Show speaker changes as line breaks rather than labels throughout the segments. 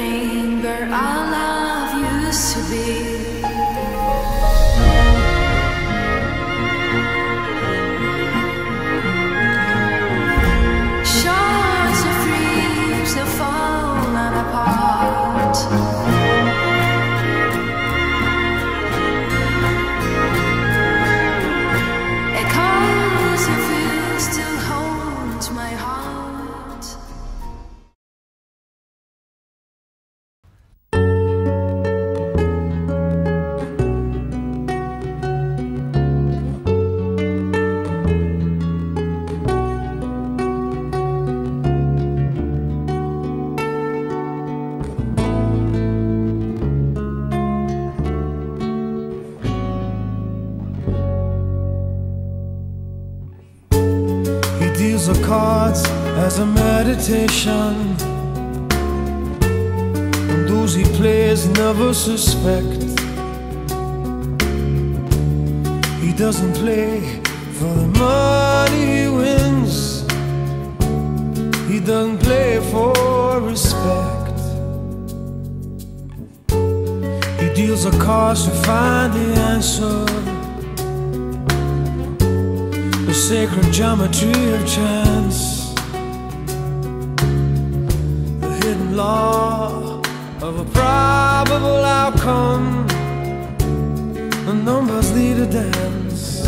remain where our love used to be. Shores of dreams have fallen apart. Echoes of you still haunt my heart.
He deals the cards as a meditation. And those he plays never suspect. He doesn't play for the money he wins. He doesn't play for respect. He deals the cards to find the answer the sacred geometry of chance, the hidden law of a probable outcome. The numbers lead a dance.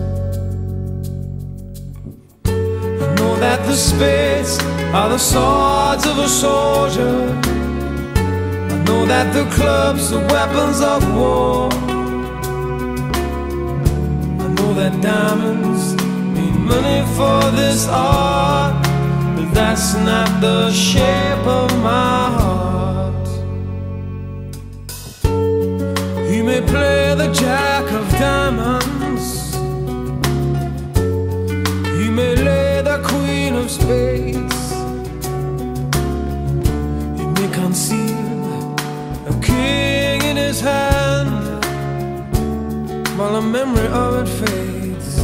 I know that the spades are the swords of a soldier. I know that the clubs are weapons of war. I know that diamonds need money for this art, but that's not the shape of my heart. He may play the jack of diamonds, he may lay the queen of spades, he may conceal a king in his hand while the memory of it fades.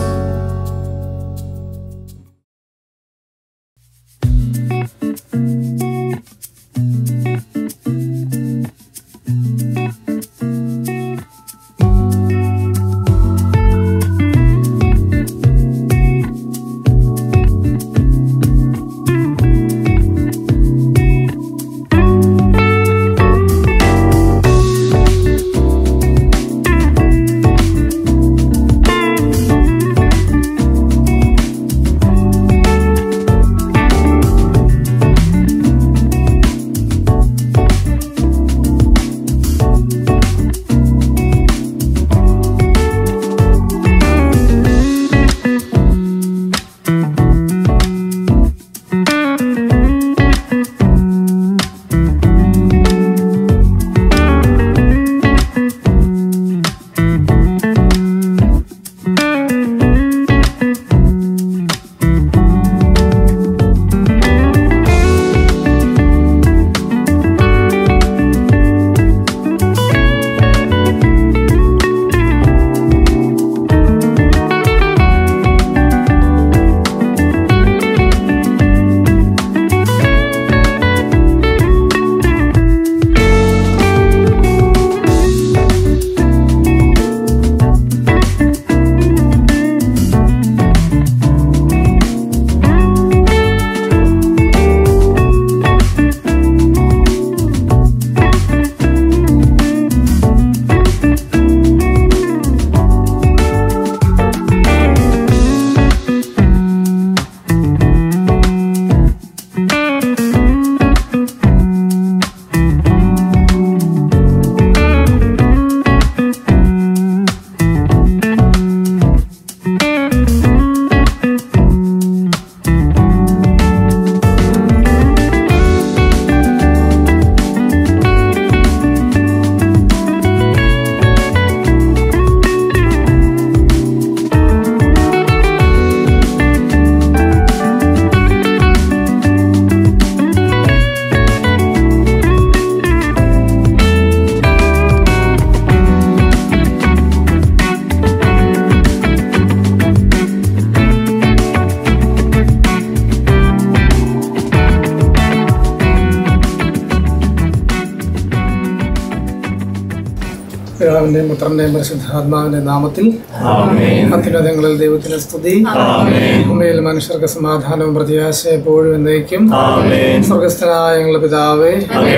പിതാവിന്റെയും പുത്രന്റെയും പരിശുദ്ധാത്മാവിന്റെ നാമത്തിൽ അത്യുന്നതങ്ങളിൽ ദൈവത്തിന് സ്തുതി ഭൂമിയിൽ മനുഷ്യർക്ക് സമാധാനവും പ്രത്യാശ എപ്പോഴും എന്നേക്കും സ്വർഗസ്ഥനായ ഞങ്ങളുടെ പിതാവേ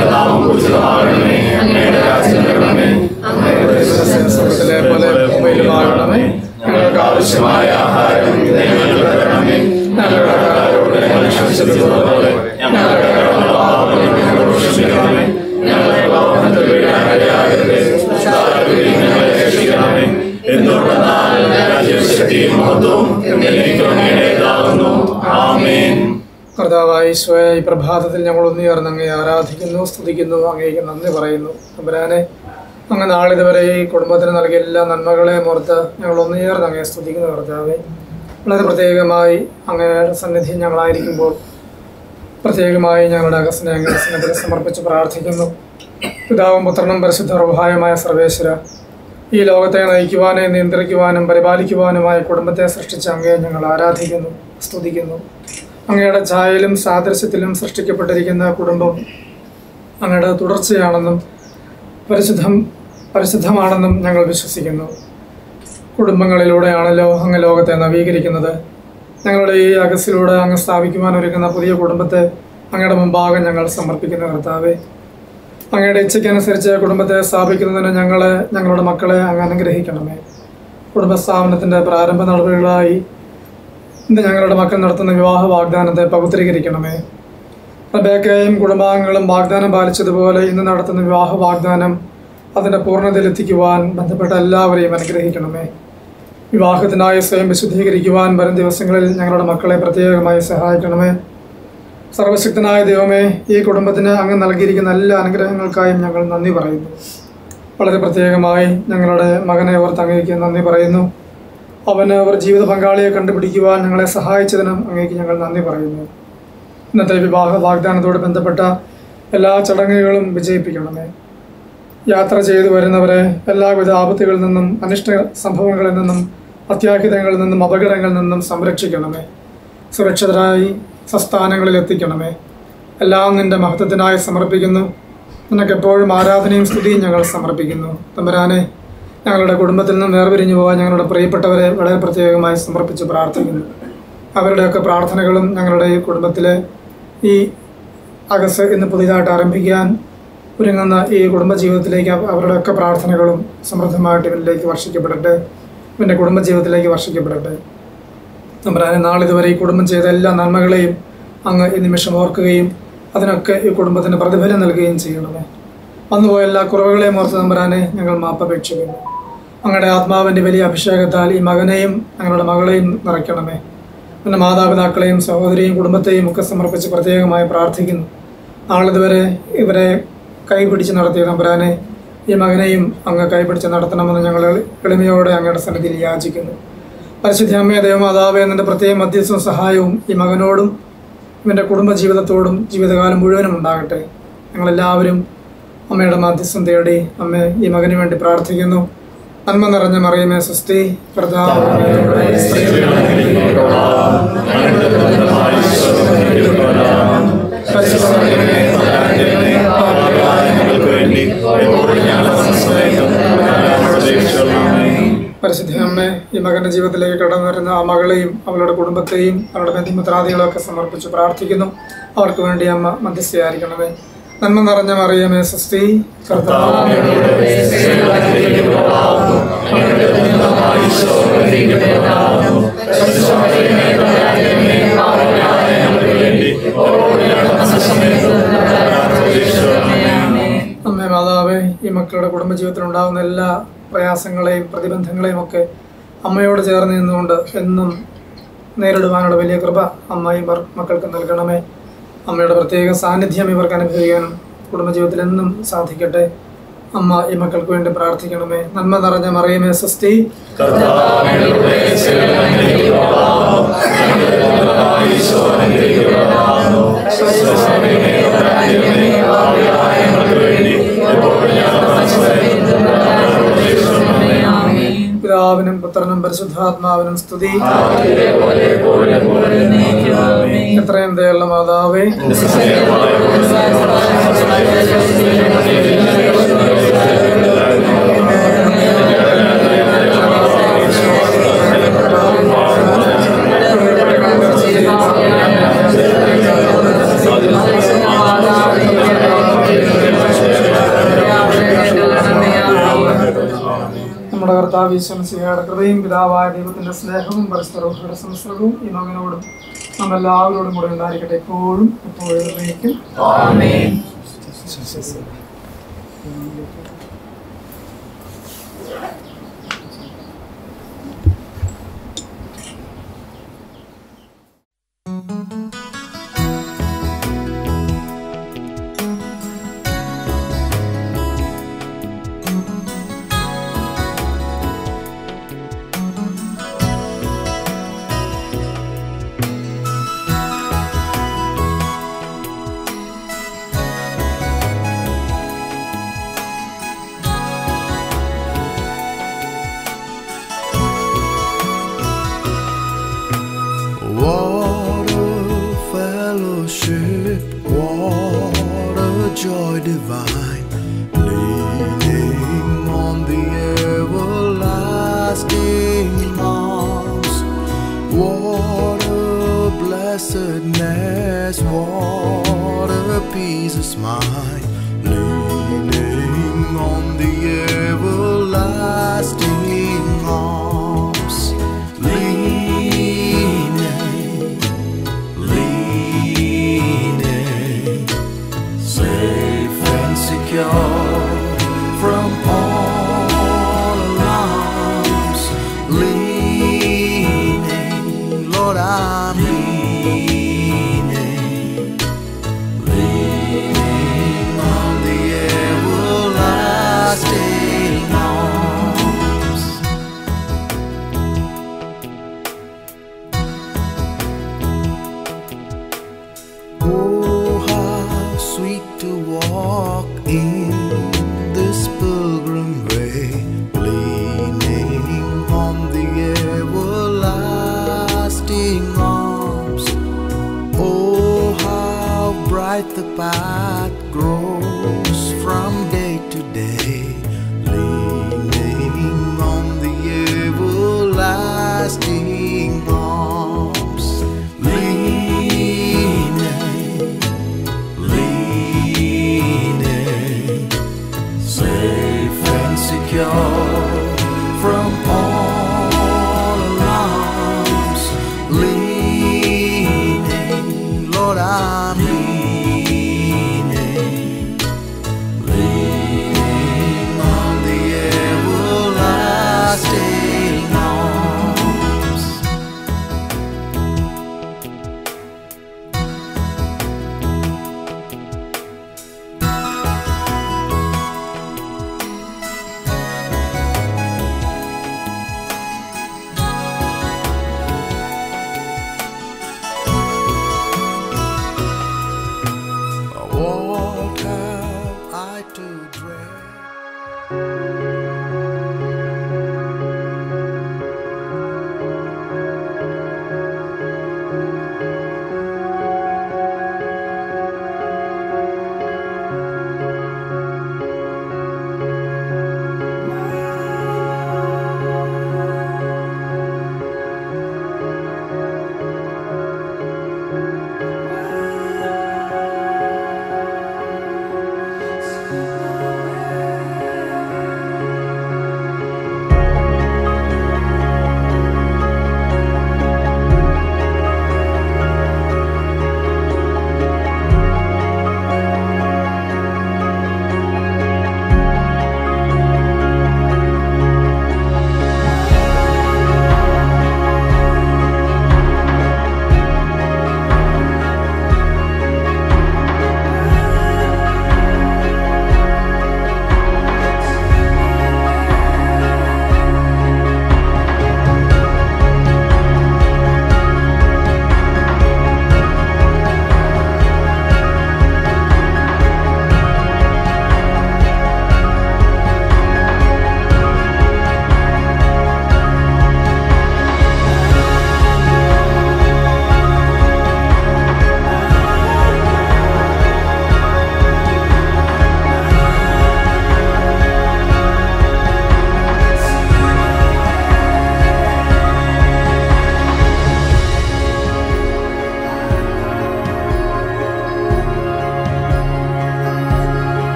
സ്വർഗത്തിലെ പോലെ ഭൂമിയിലും ആകണമേ ഞങ്ങൾക്ക് ആവശ്യമായ ആഹാരം ഇന്ന് ഞങ്ങൾക്ക് തരണമേ ഞങ്ങളുടെ കടക്കാരോട് ഞങ്ങൾ ക്ഷമിച്ചതുപോലെ ഞങ്ങളുടെ കടങ്ങളുടെ പാപങ്ങൾ ഞങ്ങളോട് ക്ഷമിക്കണമേ ഞങ്ങളെ പാപത്തിൽ വീഴാൻ ഇടയാകരുതേ. ദുഷ്ടാരൂപിയിൽ ഞങ്ങളെ രക്ഷിക്കണമേ എന്തുകൊണ്ടെന്നാൽ രാജ്യവും ശക്തിയും മഹത്വവും എന്നേക്കും അങ്ങയുടേതാകുന്നു. ആമേൻ കർത്താവായ ഈശോയെ ഈ പ്രഭാതത്തിൽ ഞങ്ങൾ ഒന്നുചേർന്ന് അങ്ങയെ ആരാധിക്കുന്നു സ്തുതിക്കുന്നു അങ്ങേക്ക് നന്ദി പറയുന്നു തമ്പുരാനെ അങ്ങ് നാളിതുവരെ ഈ കുടുംബത്തിന് നൽകിയ എല്ലാ നന്മകളെയും ഓർത്ത് ഞങ്ങൾ ഒന്നുചേർന്ന് അങ്ങയെ സ്തുതിക്കുന്നു കർത്താവെ വളരെ പ്രത്യേകമായി അങ്ങയുടെ സന്നിധി ഞങ്ങളായിരിക്കുമ്പോൾ പ്രത്യേകമായി ഞങ്ങളുടെ അഗസ്റ്റിനെ അങ്ങയുടെ സന്നിധിയിൽ സമർപ്പിച്ച് പ്രാർത്ഥിക്കുന്നു പിതാവും പുത്രനും പരിശുദ്ധ റുഹായുമായ സർവേശ്വര ഈ ലോകത്തെ നയിക്കുവാനും നിയന്ത്രിക്കുവാനും പരിപാലിക്കുവാനുമായ കുടുംബത്തെ സൃഷ്ടിച്ച അങ്ങയെ ഞങ്ങൾ ആരാധിക്കുന്നു സ്തുതിക്കുന്നു അങ്ങയുടെ ഛായയിലും സാദൃശ്യത്തിലും സൃഷ്ടിക്കപ്പെട്ടിരിക്കുന്ന കുടുംബം അങ്ങയുടെ തുടർച്ചയാണെന്നും പരിശുദ്ധം പരിശുദ്ധമാണെന്നും ഞങ്ങൾ വിശ്വസിക്കുന്നു കുടുംബങ്ങളിലൂടെയാണല്ലോ അങ്ങ് ലോകത്തെ നവീകരിക്കുന്നത് ഞങ്ങളുടെ ഈ അഗസിലൂടെ അങ്ങ് സ്ഥാപിക്കുവാൻ ഒരുക്കുന്ന പുതിയ കുടുംബത്തെ അങ്ങയുടെ മുമ്പാകെ ഞങ്ങൾ സമർപ്പിക്കുന്ന കർത്താവെ അങ്ങയുടെ ഇച്ഛയ്ക്കനുസരിച്ച് കുടുംബത്തെ സ്ഥാപിക്കുന്നതിന് ഞങ്ങളെ ഞങ്ങളുടെ മക്കളെ അങ്ങ് അനുഗ്രഹിക്കണമേ കുടുംബസ്ഥാപനത്തിൻ്റെ പ്രാരംഭ നടപടികളായി ഇന്ന് ഞങ്ങളുടെ മക്കൾ നടത്തുന്ന വിവാഹ വാഗ്ദാനത്തെ പവിത്രീകരിക്കണമേ റബേക്കയും കുടുംബാംഗങ്ങളും വാഗ്ദാനം പാലിച്ചതുപോലെ ഇന്ന് നടത്തുന്ന വിവാഹ വാഗ്ദാനം അതിൻ്റെ പൂർണ്ണതയിലെത്തിക്കുവാൻ ബന്ധപ്പെട്ട എല്ലാവരെയും അനുഗ്രഹിക്കണമേ വിവാഹത്തിനായി സ്വയം വിശുദ്ധീകരിക്കുവാൻ വരും ദിവസങ്ങളിൽ ഞങ്ങളുടെ മക്കളെ പ്രത്യേകമായി സഹായിക്കണമേ സർവശക്തനായ ദൈവമേ ഈ കുടുംബത്തിന് അങ്ങ് നൽകിയിരിക്കുന്ന എല്ലാ അനുഗ്രഹങ്ങൾക്കായും ഞങ്ങൾ നന്ദി പറയുന്നു വളരെ പ്രത്യേകമായി ഞങ്ങളുടെ മകനെ ഓർത്ത് അങ്ങേക്ക് നന്ദി പറയുന്നു അവന് അവർ ജീവിത പങ്കാളിയെ കണ്ടുപിടിക്കുവാൻ ഞങ്ങളെ സഹായിച്ചതിനും അങ്ങേക്ക് ഞങ്ങൾ നന്ദി പറയുന്നു ഇന്നത്തെ വിവാഹ വാഗ്ദാനത്തോട് ബന്ധപ്പെട്ട എല്ലാ ചടങ്ങുകളും വിജയിപ്പിക്കണമേ യാത്ര ചെയ്തു വരുന്നവരെ എല്ലാവിധ ആപത്തുകളിൽ നിന്നും അനിഷ്ട സംഭവങ്ങളിൽ നിന്നും അത്യാഹിതങ്ങളിൽ നിന്നും അപകടങ്ങളിൽ നിന്നും സംരക്ഷിക്കണമേ സുരക്ഷിതരായി സസ്ഥാനങ്ങളിൽ എത്തിക്കണമേ എല്ലാം നിന്റെ മഹത്വത്തിനായി സമർപ്പിക്കുന്നു നിനക്ക് എപ്പോഴും ആരാധനയും സ്തുതിയും ഞങ്ങൾ സമർപ്പിക്കുന്നു തമ്പുരാനെ ഞങ്ങളുടെ കുടുംബത്തിൽ നിന്നും വേർപിരിഞ്ഞു പോകാൻ ഞങ്ങളുടെ പ്രിയപ്പെട്ടവരെ വളരെ പ്രത്യേകമായി സമർപ്പിച്ച് പ്രാർത്ഥിക്കുന്നു അവരുടെയൊക്കെ പ്രാർത്ഥനകളും ഞങ്ങളുടെ ഈ കുടുംബത്തിലെ ഈ അഗസ് ഇന്ന് പുതിയതായിട്ട് ആരംഭിക്കാൻ ഒരുങ്ങുന്ന ഈ കുടുംബജീവിതത്തിലേക്ക് അവ- അവരുടെയൊക്കെ പ്രാർത്ഥനകളും സമൃദ്ധമായിട്ട് ഇവരിലേക്ക് വർഷിക്കപ്പെടട്ടെ ഇവൻ്റെ കുടുംബജീവിതത്തിലേക്ക് വർഷിക്കപ്പെടട്ടെ തമ്പുരാനെ നാളിതുവരെ ഈ കുടുംബം ചെയ്ത എല്ലാ നന്മകളെയും അങ്ങ് ഈ നിമിഷം ഓർക്കുകയും അതിനൊക്കെ ഈ കുടുംബത്തിന് പ്രതിഫലം നൽകുകയും ചെയ്യണമേ വന്നുപോയ എല്ലാ കുറവുകളെയും ഓർത്ത് തമ്പുരാനെ ഞങ്ങൾ മാപ്പപേക്ഷിക്കുന്നു അങ്ങയുടെ ആത്മാവിൻ്റെ വലിയ അഭിഷേകത്താൽ ഈ മകനെയും ഞങ്ങളുടെ മകളെയും നിറയ്ക്കണമേ പിന്നെ മാതാപിതാക്കളെയും സഹോദരിയും കുടുംബത്തെയും ഒക്കെ സമർപ്പിച്ച് പ്രത്യേകമായി പ്രാർത്ഥിക്കുന്നു നാളിതുവരെ ഇവരെ കൈപിടിച്ച് നടത്തിയ തമ്പുരാനെ ഈ മകനെയും അങ്ങ് കൈപിടിച്ച് നടത്തണമെന്ന് ഞങ്ങൾ എളിമയോടെ അങ്ങയുടെ സന്നിധിയിൽ യാചിക്കുന്നു പരിശുദ്ധ അമ്മയെ ദൈവമാതാവേ എന്നതിൻ്റെ പ്രത്യേക മധ്യസ്ഥവും സഹായവും ഈ മകനോടും ഇവൻ്റെ കുടുംബജീവിതത്തോടും ജീവിതകാലം മുഴുവനും ഉണ്ടാകട്ടെ ഞങ്ങളെല്ലാവരും അമ്മയുടെ മധ്യസ്ഥം തേടി അമ്മ ഈ മകന് വേണ്ടി പ്രാർത്ഥിക്കുന്നു നന്മ നിറഞ്ഞ മറിയമേ സ്വസ്തി കർത്താവ് അങ്ങയോടുകൂടെ പരിശുദ്ധമറിയമേ, തമ്പുരാന്റെ പാപികളായ ഞങ്ങൾക്ക് വേണ്ടി എപ്പോഴും ഞങ്ങളുടെ മനസ്സുവേദന പരിശുദ്ധ അമ്മ ഈ മകന്റെ ജീവിതത്തിലേക്ക് കടന്നു വരുന്ന ആ മകളെയും അവളുടെ കുടുംബത്തെയും അവരുടെ ബന്ധുമിത്രാദികളൊക്കെ സമർപ്പിച്ച് പ്രാർത്ഥിക്കുന്നു അവർക്ക് വേണ്ടി അമ്മ മധ്യസ്ഥയായിരിക്കണമേ നന്മ നിറഞ്ഞ മറിയമേ സ്വസ്തി കർത്താവ് അങ്ങയോടുകൂടെ അമ്മേ മാതാവേ ഈ മക്കളുടെ കുടുംബജീവിതത്തിൽ ഉണ്ടാകുന്ന എല്ലാ പ്രയാസങ്ങളെയും പ്രതിബന്ധങ്ങളെയും ഒക്കെ അമ്മയോട് ചേർന്ന് നിന്നുകൊണ്ട് എന്നും നേരിടുവാനുള്ള വലിയ കൃപ അമ്മ ഈ മർ- മക്കൾക്ക് നൽകണമേ അമ്മയുടെ പ്രത്യേക സാന്നിധ്യം ഇവർക്ക് അനുഭവിക്കാനും കുടുംബജീവിതത്തിൽ എന്നും സാധിക്കട്ടെ അമ്മ ഈ മക്കൾക്ക് വേണ്ടി പ്രാർത്ഥിക്കണമേ നന്മ നിറഞ്ഞ മറിയമേ സ്വസ്തി പിതാവിനും പുത്രനും പരിശുദ്ധാത്മാവിനും സ്തുതി എത്രയും ദയുള്ള മാതാവേ ഈശ്വരയുടെ കൃപയും പിതാവായ ദൈവത്തിന്റെ സ്നേഹവും പരസ്പരവും സംസർഗവും ഈ മകനോടും നമ്മെല്ലാവരോടും കൂടെ ഉണ്ടായിരിക്കട്ടെ എപ്പോഴും എപ്പോഴും എന്നേക്കും.
What a fellowship, what a joy divine, leaning on the everlasting arms. What a blessedness, what a peace is mine, leaning on the everlasting arms. Leaning, leaning, safe and secure from all alarms. Leaning, Lord, I'm leaning, leaning on the everlasting arms. Oh, how sweet to walk in this pilgrim way, leaning on the everlasting arms. Oh, how bright the path grows from day to day, leaning on the everlasting arms. Leaning, leaning, safe and secure from all alarms. Leaning, Lord, I'm leaning, leaning on the everlasting arms.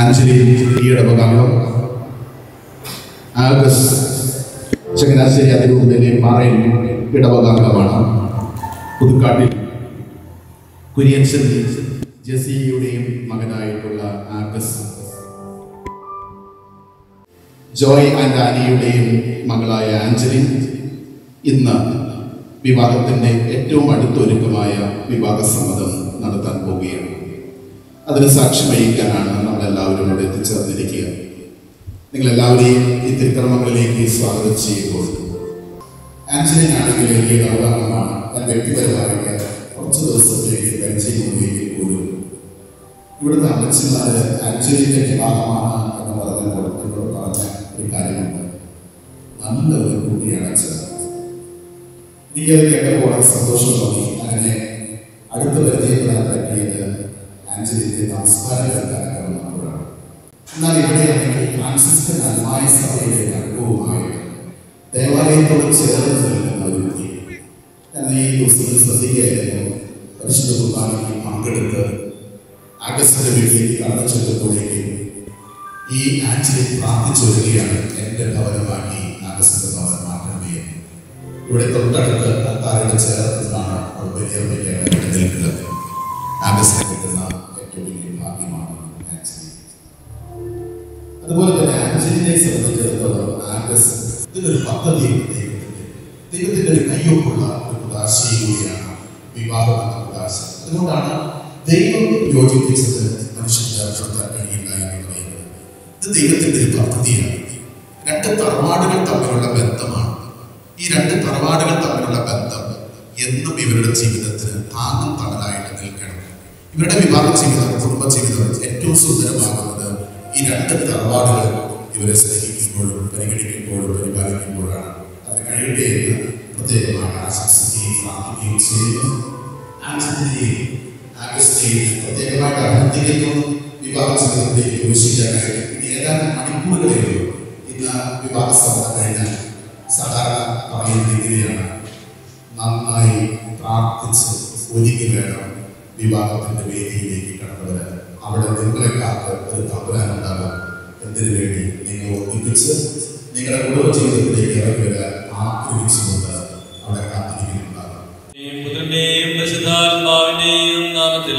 Angeli ഈ ഇടവകാംഗം ആഗസ് ചങ്ങനാശ്ശേരി അതിരൂപതയിലെ പാറയിൽ ഇടവകാംഗമാണ് പുതുക്കാട്ടിൽ കുര്യൻസൻ ജെസിയുടെയും മകനായിട്ടുള്ള ആഗസ് Joy and ആനിയുടെയും മകളായ Angeline ഇന്ന് വിവാഹത്തിൻ്റെ ഏറ്റവും അടുത്തൊരുക്കമായ വിവാഹ സമ്മതം നടത്താൻ പോവുകയാണ് അതിന് സാക്ഷ്യം വഹിക്കാനാണ് നമ്മളെല്ലാവരും ഇവിടെ എത്തിച്ചേർന്നിരിക്കുക നിങ്ങളെല്ലാവരെയും ഈ തിരുക്കർമ്മങ്ങളിലേക്ക് സ്വാഗതം ചെയ്യുമ്പോൾ ആഞ്ചലിൻ ആണെങ്കിൽ വലിയ ഗൗരവമാണ് ഞാൻ വ്യക്തിപരമായിട്ട് കുറച്ച് ദിവസത്തേക്ക് പരിചയമുണ്ടെങ്കിൽ പോലും ഇവിടുത്തെ അമ്മച്ചിമാര് ആഞ്ചലിന്റെ വിവാഹമാണ് എന്ന് പറഞ്ഞപ്പോൾ എന്നോട് പറഞ്ഞ ഒരു കാര്യമുണ്ട് നല്ല ഒരു കുട്ടിയാണ് അച്ഛൻ എനിക്കത് കേട്ടപ്പോൾ വളരെ സന്തോഷം തോന്നി അങ്ങനെ അടുത്ത പരിചയപ്പെടാൻ പറ്റിയത് ആഞ്ചലിന്റെ നമസ്കാരം കേൾക്കാനൊക്കെ വന്നപ്പോഴാണ് എന്നാൽ ഇവിടെയാണെങ്കിൽ ഫ്രാൻസിസ്കൻ അൽമായ സഭയുടെ അനുഭവമായിട്ട് ദേവാലയത്തോട് ചേർന്ന് നിൽക്കുന്ന ഒരു കുട്ടി ഞാൻ ഈ ദിവസത്തിൽ ശ്രദ്ധിക്കുകയായിരുന്നു പരിശുദ്ധ കുർബാനയിൽ പങ്കെടുത്ത് ആഗസ്റ്റിന്റെ വീട്ടിലേക്ക് കടന്നു ചെല്ലുമ്പോഴേക്കും ഈ ആക്ച്വലി പ്രാർത്ഥിച്ചു വരികയാണ് എൻ്റെ ഭവനമാക്കി ആഗസ്റ്റിന്റെ ഭവനം മാറ്റണമേ എന്ന്. ഇവിടെ തൊട്ടടുത്ത് അത്താരുടെ ചേർന്നാണ് അവൾ ബലിയർപ്പിക്കാൻ വേണ്ടി നിൽക്കുന്നത് ആഗസ്റ്റിന് കിട്ടുന്ന ഏറ്റവും വലിയ ഭാഗ്യമാണ് ആക്ച്വലി അതുപോലെ തന്നെ ആഞ്ചലിനെ സംബന്ധിച്ചിടത്തോളം ആഗസ് ഇതിനൊരു പദ്ധതിയുണ്ട് ദൈവത്തിന്റെ ദൈവത്തിന്റെ ഒരു കയ്യൊപ്പുള്ള ഒരു കുദാശയും കൂടിയാണ് വിവാഹം എന്ന കുദാശ അതുകൊണ്ടാണ് ദൈവം യോജിപ്പിച്ചത് മനുഷ്യൻ ചേർത്താൻ കഴിയില്ല എന്ന് പറയുന്നത് ഇത് ദൈവത്തിന്റെ ഒരു പദ്ധതിയാണ് രണ്ട് തറവാടുകൾ തമ്മിലുള്ള ബന്ധമാണ് ഈ രണ്ട് തറവാടുകൾ തമ്മിലുള്ള ബന്ധം എന്നും ഇവരുടെ ജീവിതത്തിന് താങ്ങും തണലായിട്ട് നിൽക്കണം ഇവരുടെ വിവാഹ ജീവിതം കുടുംബ ജീവിതം ഏറ്റവും സുന്ദരമാകുന്നത് ഈ രണ്ട് തറവാടുകൾ ഇവരെ സ്നേഹിക്കുമ്പോഴും പരിഗണിക്കുമ്പോഴും പരിപാലിക്കുമ്പോഴാണ് അത് കഴിയട്ടെ എന്ന് പ്രത്യേകമായി ആശംസിക്കുകയും പ്രാർത്ഥിക്കുകയും ചെയ്യുന്നു ആൻസണിയെയും ആഗസ്റ്റിനെയും പ്രത്യേകമായിട്ട് അഭിനന്ദിക്കുന്നു വിവാഹ ജീവിതത്തിലേക്ക് പ്രവേശിക്കാനായിട്ട് ഇനി ഏതാനും മണിക്കൂറുകളേ ഉള്ളൂ ഇന്ന് വിവാഹ സമ്മതം കഴിഞ്ഞാൽ സാധാരണ പറയുന്ന രീതിയാണ് നന്നായി പ്രാർത്ഥിച്ച് ഒരുങ്ങി വേണം വിവാഹത്തിന്റെ വേദിയിലേക്ക് കടന്നു വരാൻ അവിടെ നിങ്ങളെ കാത്ത് ഒരു തമ്പുരാനുണ്ടാകും എന്തിനു വേണ്ടി നിങ്ങൾ ഒന്നിപ്പിച്ച് നിങ്ങളുടെ കുടുംബ ജീവിതത്തിലേക്ക് ഇറങ്ങി വരാൻ ആഗ്രഹിച്ചുകൊണ്ട് അവിടെ കാത്തിരിക്കുന്നുണ്ടാകും
പുത്രന്റെയും പരിശുദ്ധാത്മാവിന്റെയും നാമത്തിൽ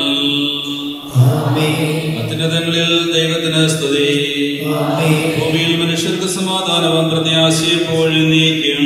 അത്യുന്നതങ്ങളിൽ ദൈവത്തിന് സ്തുതി ഭൂമിയിൽ മനുഷ്യർക്ക് സമാധാനവും പ്രത്യാശയെപ്പോഴും നീക്കും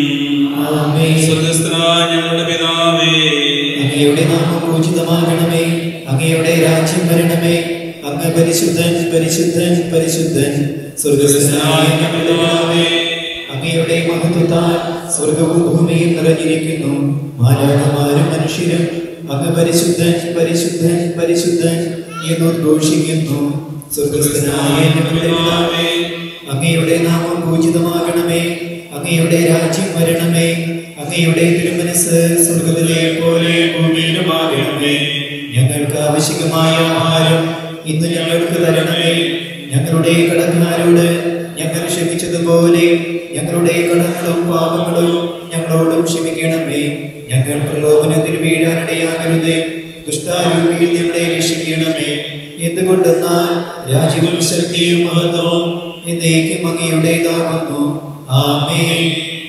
സ്വർഗസ്ഥനായ ഞങ്ങളുടെ പിതാവേ
അങ്ങയുടെ നാമം പൂജിതമാകണമേ അങ്ങയുടെ രാജ്യം വരണമേ അങ്ങ് പരിശുദ്ധൻ പരിശുദ്ധൻ പരിശുദ്ധൻ സ്വർഗസ്ഥനായ ഞങ്ങളുടെ പിതാവേ അങ്ങയുടെ മഹത്വത്താൽ സ്വർഗവും ഭൂമിയും നിറഞ്ഞിരിക്കുന്നു മാലാകമാരും മനുഷ്യരും അങ്ങ് പരിശുദ്ധൻ പരിശുദ്ധൻ പരിശുദ്ധൻ എന്ന് ഉദ്ഘോഷിക്കുന്നു സ്വർഗസ്ഥനായ ഞങ്ങളുടെ പിതാവേ അങ്ങയുടെ നാമം പൂജിതമാകണമേ അങ്ങയുടെ രാജ്യം വരണമേ അങ്ങയുടെ തിരുമനസ് സ്വർഗത്തിലെ പോലെ ഭൂമിയിലുമാകണമേ ഞങ്ങൾക്ക് ആവശ്യമായ ആഹാരം ഇന്ന് ഞങ്ങൾക്ക് തരണമേ ഞങ്ങളുടെ കടക്കാരോട് ഞങ്ങൾ ക്ഷമിച്ചതുപോലെ ഞങ്ങളുടെ കടങ്ങളും പാപങ്ങളും ഞങ്ങളോടും ക്ഷമിക്കണമേ ഞങ്ങൾ പ്രലോഭനത്തിൽ വീഴാനിടയാകരുതേ ദുഷ്ടാരൂപിയിൽ ഞങ്ങളെ രക്ഷിക്കണമേ എന്തുകൊണ്ടെന്നാൽ രാജ്യവും ശക്തിയും മഹത്വവും എന്നേക്കും അങ്ങയുടേതാകുന്നു ആമേൻ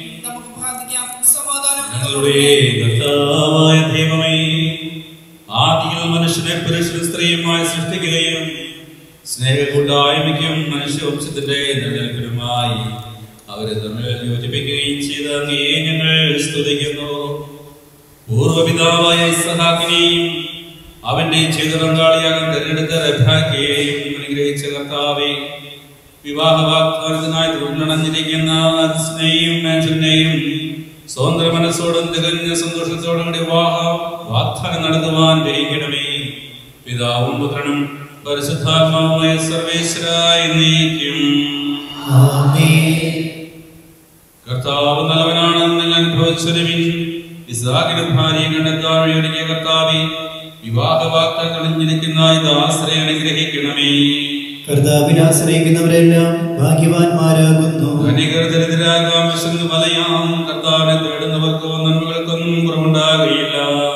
ഞങ്ങളുടെ കർത്താവായ ദൈവമേ ആദിയിൽ മനുഷ്യനെ പുരുഷനും സ്ത്രീയുമായി സൃഷ്ടിക്കുകയും സ്നേഹകൂട്ടായ്മയ്ക്കും മനുഷ്യവംശത്തിന്റെ നിലനിൽക്കലുമായി അവരെ തമ്മിൽ യോജിപ്പിക്കുകയും ചെയ്ത അങ്ങയെ ഞങ്ങൾ സ്തുതിക്കുന്നു പൂർവപിതാവായ ഇസഹാക്കിനെയും അവന്റെ ചെയ്ത പങ്കാളിയാകാൻ തെരഞ്ഞെടുത്ത റബ്ബാക്കിയെയും അനുഗ്രഹിച്ച കർത്താവെ വിവാഹ വാഗ്ദാനത്തിനായി തുടർന്നടഞ്ഞിരിക്കുന്ന സ്നേഹിയും മേശനെയും സ്വതന്ത്ര മനസ്സോടും തികഞ്ഞ സന്തോഷത്തോടും കൂടി വിവാഹ വാഗ്ദാനം നടത്തുവാൻ ജയിക്കണമേ പിതാവും പുത്രനും പരിശുദ്ധാത്മാവുമായ സർവേശ്വരായി നീക്കും
ആമേൻ
കർത്താവ് നല്ലവനാണെന്ന് ഞാൻ അനുഭവിച്ചൊരുവിൻ ഇസാഖിന് ഭാര്യയെ കണ്ടെത്താൻ വഴിയൊരുങ്ങിയ കർത്താവെ വിവാഹ വാക്ത കളിഞ്ഞിരിക്കുന്ന ദാശ്രയ അനുഗ്രഹിക്കണമേ
കർത്താവിനെ ആശ്രയിക്കുന്നവരെല്ലാം ഭാഗ്യവാന്മാരാകുന്നു
ധനികർ ദരിദ്രാകാം വിശന്ന് വലയാം കർത്താവിനെ തേടുന്നവർക്ക് നന്മകൾക്കൊന്നും കുറവുണ്ടാകുകയില്ല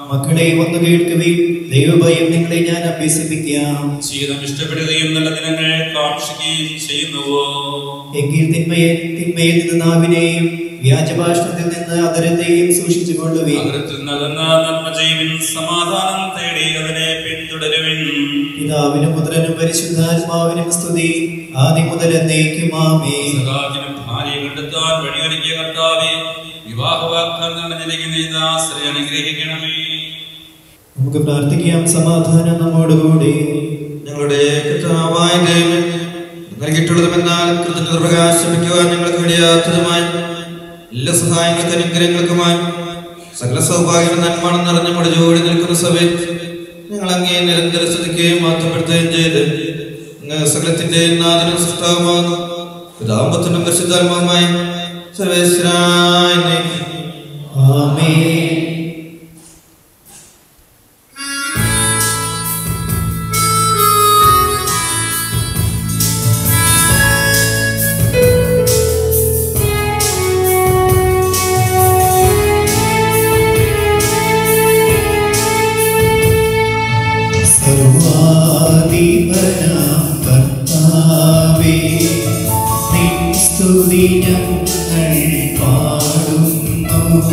മക്കളെ വന്നു കേൾക്കുകയും ദൈവഭയം നിങ്ങളെ ഞാൻ അഭ്യസിപ്പിക്കാം
ജീവിതം ഇഷ്ടപ്പെടുകയും നല്ല ദിനങ്ങൾ കാക്ഷിക്കുകയും ചെയ്യുന്നുവോ
എങ്കിൽ തിന്മയെ തിന്മയിൽ നിന്ന് നാവിനെയും വ്യാജഭാഷണത്തിൽ നിന്ന് അതരത്തെയും സൂക്ഷിച്ചു കൊള്ളുവീൻ
അകരത്തിൽ നൽകുന്ന നന്മ ചെയ്യുവിൻ സമാധാനം തേടി അതിനെ പിന്തുടരുവിൻ
പിതാവിനും പുത്രനും പരിശുദ്ധാത്മാവിനും സ്തുതി ആദ്യം മുതൽ എന്നേക്കും ആമേ
സഖാവിനും ഭാര്യയെ കണ്ടെത്താൻ വഴിയൊരുക്കിയ കർത്താവെ വിവാഹ വാഗ്ദാനം നടന്നിരിക്കുന്ന ഈ ദാസരെ അനുഗ്രഹിക്കണമേ
നമുക്ക് പ്രാർത്ഥിക്കാം സമാധാനം നമ്മോടുകൂടി
ഞങ്ങളുടെ കർത്താവായ ദൈവമേ നൽകിയിട്ടുള്ളതുമെന്നാൽ കൃതജ്ഞത പ്രകാശിപ്പിക്കുവാൻ ഞങ്ങൾക്ക് കഴിയാത്തതുമായി എല്ലാ സഹായങ്ങൾക്കും അനുഗ്രഹങ്ങൾക്കുമായി സകല സൗഭാഗ്യം നന്മണം നിറഞ്ഞ നമ്മുടെ ജോലി നിൽക്കുന്ന സഭയിൽ ഞങ്ങൾ അങ്ങേ നിരന്തര സ്തുതിക്കുകയും മാറ്റപ്പെടുത്തുകയും ചെയ്ത് അങ്ങ് സകലത്തിന്റെ നാഥനും സൃഷ്ടാവുമാകുന്നു പിതാമ്പത്തിനും പരിശുദ്ധാത്മാവുമായി സർവേശ്വരായ നയിക്കും
ആമേ സർവാധിപനാം കർത്താവേ, നിൻ സ്തുതി ഞങ്ങൾ പാടുന്നു.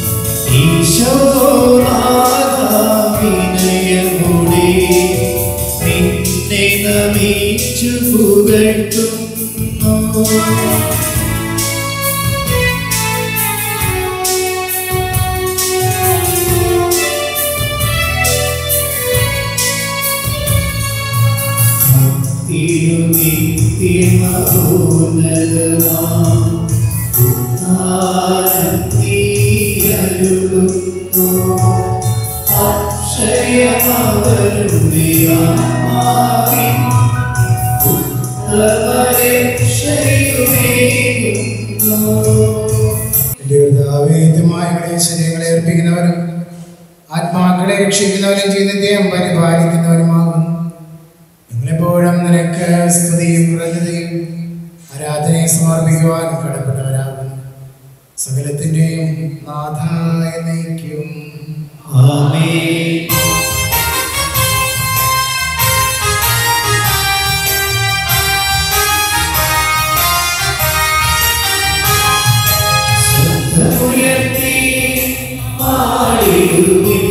ഈശോനാഥാ വിനയമോടെ നിന്നെ നമിച്ചു പുകഴ്ത്തുന്നു
എന്റെ കർത്താവേദ്യമായ ക്ലേശങ്ങളെ ഏർപ്പിക്കുന്നവരും ആത്മാക്കളെ രക്ഷിക്കുന്നവരും ജീവിതത്തെയും പരിപാലിക്കുന്നവരുമാകുന്നു ഞങ്ങളെപ്പോഴും നിനക്ക് സ്തുതിയും കൃതയും ആരാധനയെ സമർപ്പിക്കുവാൻ കടപ്പെട്ടവരാകുന്നു സകലത്തിൻ്റെയും നാഥായ നയിക്കും
ആമേൻ ഉയർത്തി പാടിടുവിൻ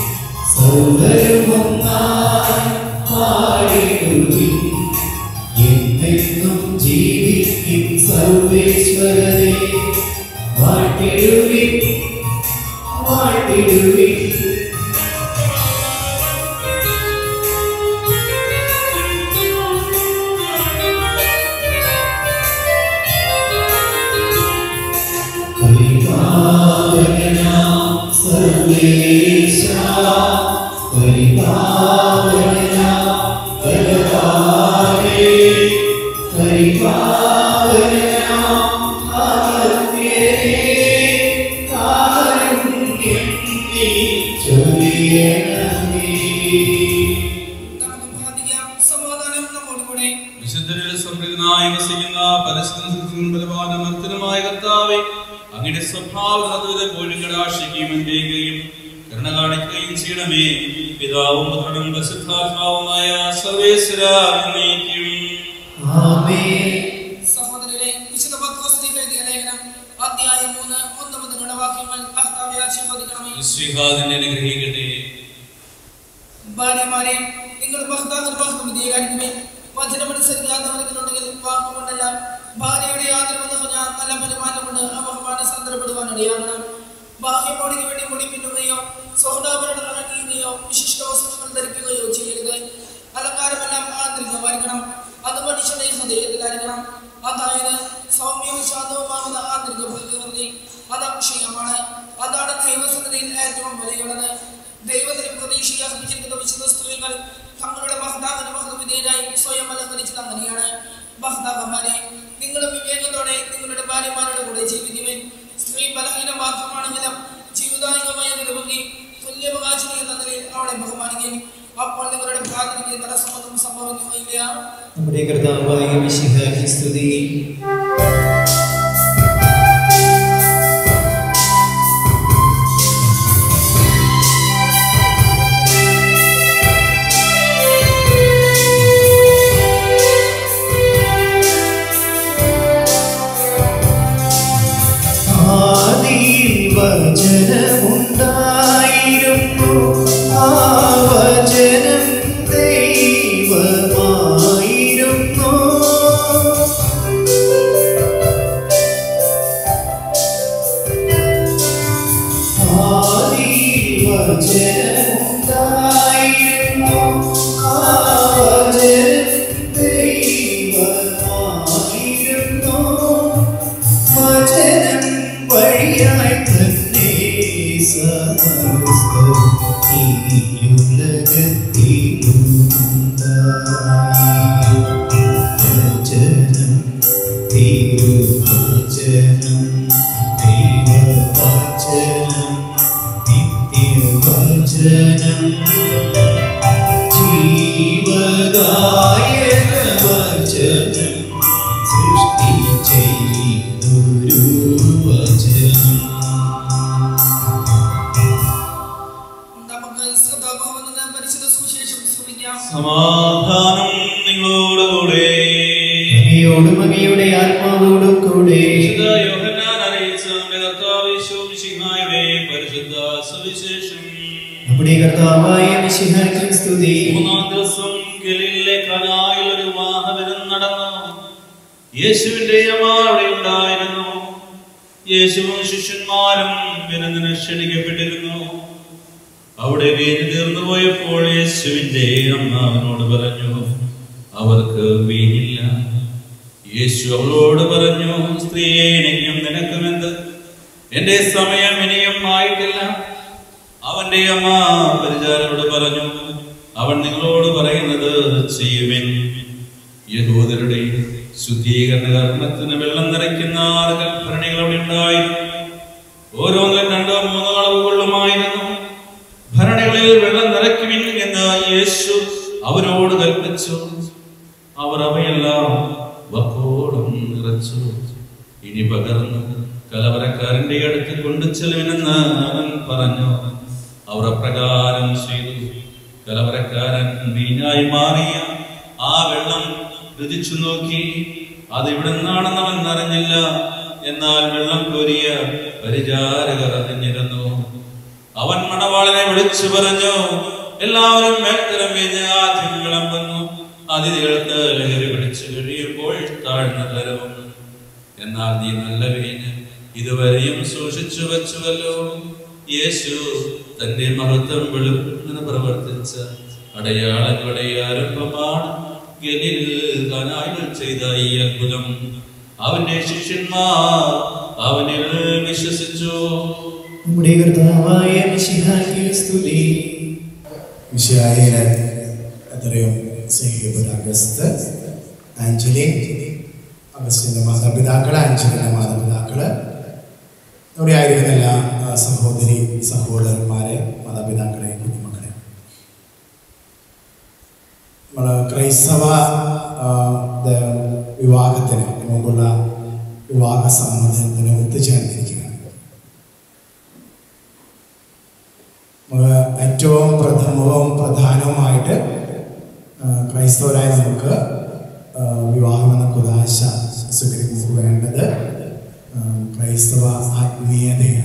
സൗന്ദര്യമൊന്നായി പാടിടുവിൻ എന്നെന്നും ജീവിക്കും സർവേശ്വരനെ വാട്ടിടുവിൻ വാട്ടിടുവിൻ പരിപാവനാം സർവേശാ പരിപാവനാം ഭഗവാനേ പരിപാവനാം അമർത്യനേ കാരുണ്യം നീ ചൊരിയണമേ
നമുക്ക് പ്രാർത്ഥിക്കാം സമാധാനം നമ്മോട് കൂടെ
വിശുദ്ധരിൽ സമൃദ്ധനായി വസിക്കുന്ന പരസ്പരം ബലവാനമർത്തനുമായ കർത്താവെ അങ്ങയുടെ സ്വഭാവം പോലും കടാക്ഷിക്കുകയും ചെയ്യുകയും കരുണ കാണിക്കുകയും ചെയ്യണമേ പിതാവും പുത്രനും പ്രസിദ്ധാത്മാവുമായ സർവേശ്വരായിരിക്കും
ആമേൻ
സഹോദരരെ വിശുദ്ധ പത്രോസിലേക്ക് എഴുതിയ ലേഖനം അധ്യായം മൂന്ന് ഒന്ന് മുതലുള്ള വാക്യങ്ങൾ കർത്താവെ ആശീർവദിക്കണമേ
ശ്രീഹാദിനെ അനുഗ്രഹിക്കട്ടെ
ഭാര്യമാരെ നിങ്ങൾ ഭർത്താക്കൾ ഭർത്തം വിധേയരായിരിക്കുമേ വചനമനുസരിക്കാത്തവർക്കുണ്ടെങ്കിൽ വാക്കുകൊണ്ടല്ല ഭാര്യയുടെ ആദരവ് നിറഞ്ഞ നല്ല പെരുമാറ്റം കൊണ്ട് അവർ മാനസാന്തരപ്പെടുവാൻ ഇടയാകണം ബാഹ്യമോടിക്ക് വേണ്ടി മുടി പിന്നുകയോ സൗഹൃദാഭരണങ്ങൾ അണിയുകയോ വിശിഷ്ട വസ്തുക്കൾ ധരിക്കുകയോ ചെയ്യരുത് അലങ്കാരമെല്ലാം ആന്തരികമായിരിക്കണം അത് മനുഷ്യന്റെ ഹൃദയത്തിലായിരിക്കണം അതായത് സൗമ്യവും ശാന്തവുമാകുന്ന ആന്തരിക പ്രകൃതി അത് അക്ഷയമാണ് അതാണ് ദൈവസന്നിധിയിൽ ഏറ്റവും വിലയുള്ളത് ദൈവത്തിന് പ്രതീക്ഷ അർപ്പിച്ചിരിക്കുന്ന വിശുദ്ധ സ്ത്രീകൾ തങ്ങളുടെ ഭർത്താവിന് ഭർത്തവിധേയരായി സ്വയം അലങ്കരിച്ചത് അങ്ങനെയാണ് ഭർത്താക്കന്മാരെ നിങ്ങൾ വിവേകത്തോടെ നിങ്ങളുടെ ഭാര്യമാരുടെ കൂടെ ജീവിക്കുവിൻ സ്ത്രീ ബലഹീന മാത്രമാണെങ്കിലും ജീവിതാംഗമായ നിലവങ്ങി തുല്യവകാശിനി എന്ന നിലയിൽ അവളെ ബഹുമാനിക്കും അപ്പോൾ നിങ്ങളുടെ പ്രാർത്ഥനയ്ക്ക് തടസ്സമൊന്നും സംഭവിക്കുകയില്ല
നമ്മുടെ കർത്താവായ മിശിഹായ്ക്ക് സ്തുതി
ും
സമസ്ത വചനം തിരുവചനം ദൈവവചനം നിത്യവചനം ജീവദായക വചനം സൃഷ്ടി ചെയ്തൊരു വചനം
നമുക്ക് ശ്രദ്ധാഭാവം പരിശുദ്ധ സുവിശേഷം ശ്രമിക്കാം
സമാധാനം നിങ്ങളോടുകൂടെ
അങ്ങയോടും അങ്ങയുടെ ആത്മാവോടും കൂടെ
വിശുദ്ധ യോഹന്നാൻ അറിയിച്ച നമ്മുടെ കർത്താവ് യേശുവും മിശിഹായുടെ പരിശുദ്ധ സുവിശേഷം
നമ്മുടെ കർത്താവായ മിശിഹായ്ക്കും സ്തുതി
മൂന്നാം ദിവസം ഗലീലിലെ കനായിൽ ഒരു വിവാഹവിരുന്ന് നടന്നു യേശുവിന്റെ അമ്മ അവിടെ ഉണ്ടായിരുന്നു യേശുവും ശിഷ്യന്മാരും വിരുന്നിന് ക്ഷണിക്കപ്പെട്ടിരുന്നു അവിടെ വീഞ്ഞ് തീർന്നു പോയപ്പോൾ യേശുവിന്റെ അമ്മ അവനോട് പറഞ്ഞു അവർക്ക് വീഞ്ഞില്ല യേശു അവളോട് പറഞ്ഞു സ്ത്രീയെ ഇനിയും നിനക്കുമെന്ത് എന്റെ സമയം ഇനിയും ആയിട്ടില്ല അവന്റെ അമ്മ പരിചാരോട് പറഞ്ഞു അവൻ നിങ്ങളോട് പറയുന്നത് ചെയ്യുവിൻ യഹൂദരുടെ ശുദ്ധീകരണ കർമ്മത്തിന് വെള്ളം നിറയ്ക്കുന്ന ആറ് കൽഭരണികൾ അവിടെ ഉണ്ടായിരുന്നു ഓരോന്നിലും രണ്ടോ മൂന്നോ അളവ് കൊള്ളുമായിരുന്നു ഭരണികളിൽ വെള്ളം നിറയ്ക്കുവിൻ എന്ന് യേശു അവരോട് കൽപ്പിച്ചു അവർ അവയെല്ലാം വക്കോളം നിറച്ചു ഇനി പകർന്ന് കലവറക്കാരന്റെ അടുത്ത് കൊണ്ടു ചെല്ലുവിനെന്ന് അവൻ പറഞ്ഞു അവർ അപ്രകാരം ചെയ്തു കലവറക്കാരൻ വീഞ്ഞായി മാറിയ ആ വെള്ളം രുചിച്ചു നോക്കി അത് ഇവിടെ നിന്നാണെന്ന് അവൻ അറിഞ്ഞില്ല എന്നാൽ വെള്ളം കോരിയ പരിചാരകർ അറിഞ്ഞിരുന്നു അവൻ മണവാളനെ വിളിച്ചു പറഞ്ഞു എല്ലാവരും മേൽത്തരം വീഞ്ഞ് ആദ്യം വിളമ്പുന്നു അതിഥികൾക്ക് ലഹരി പിടിച്ചു കഴിയുമ്പോൾ താഴ്ന്ന തരവും എന്നാൽ നീ നല്ല വീഞ്ഞ് ഇതുവരെയും സൂക്ഷിച്ചു വച്ചുവല്ലോ യേശു തന്റെ മഹത്വം വെളുപ്പിന് പ്രവർത്തിച്ച അടയാളങ്ങളുടെ ആരംഭമാണ് ഗലീലിൽ കാനായിൽ ചെയ്ത ഈ അത്ഭുതം അവന്റെ ശിഷ്യന്മാർ അവനിൽ വിശ്വസിച്ചു
നമ്മുടെ കർത്താവായ മിശിഹായ്ക്കും സ്തുതി
വിശായിലെ എത്രയും സ്നേഹിക്കപ്പെട്ട അഗസ്ത് ആഞ്ചലിൻ അഗസ്റ്റിൻ്റെ മാതാപിതാക്കള് ആഞ്ചലിൻ്റെ മാതാപിതാക്കള് ഇവിടെ ആയിരിക്കുന്ന എല്ലാ ആ, സഹോദരി സഹോദരന്മാരെ മാതാപിതാക്കളെ കുഞ്ഞുമക്കളെ നമ്മൾ ക്രൈസ്തവ ആ, ദ- വിവാഹത്തിന് മുമ്പുള്ള വിവാഹ സമ്മതത്തിന് ഒത്തുചേർന്നിരിക്കുകയാണ് നമുക്ക് ഏറ്റവും പ്രഥമവും പ്രധാനവുമായിട്ട് ആ, ക്രൈസ്തവരായ നമുക്ക് ആ, വിവാഹം എന്ന കുതാശ സ്വീകരിക്കുമ്പോൾ വേണ്ടത് ആ, ക്രൈസ്തവ ആത്മീയതയാണ്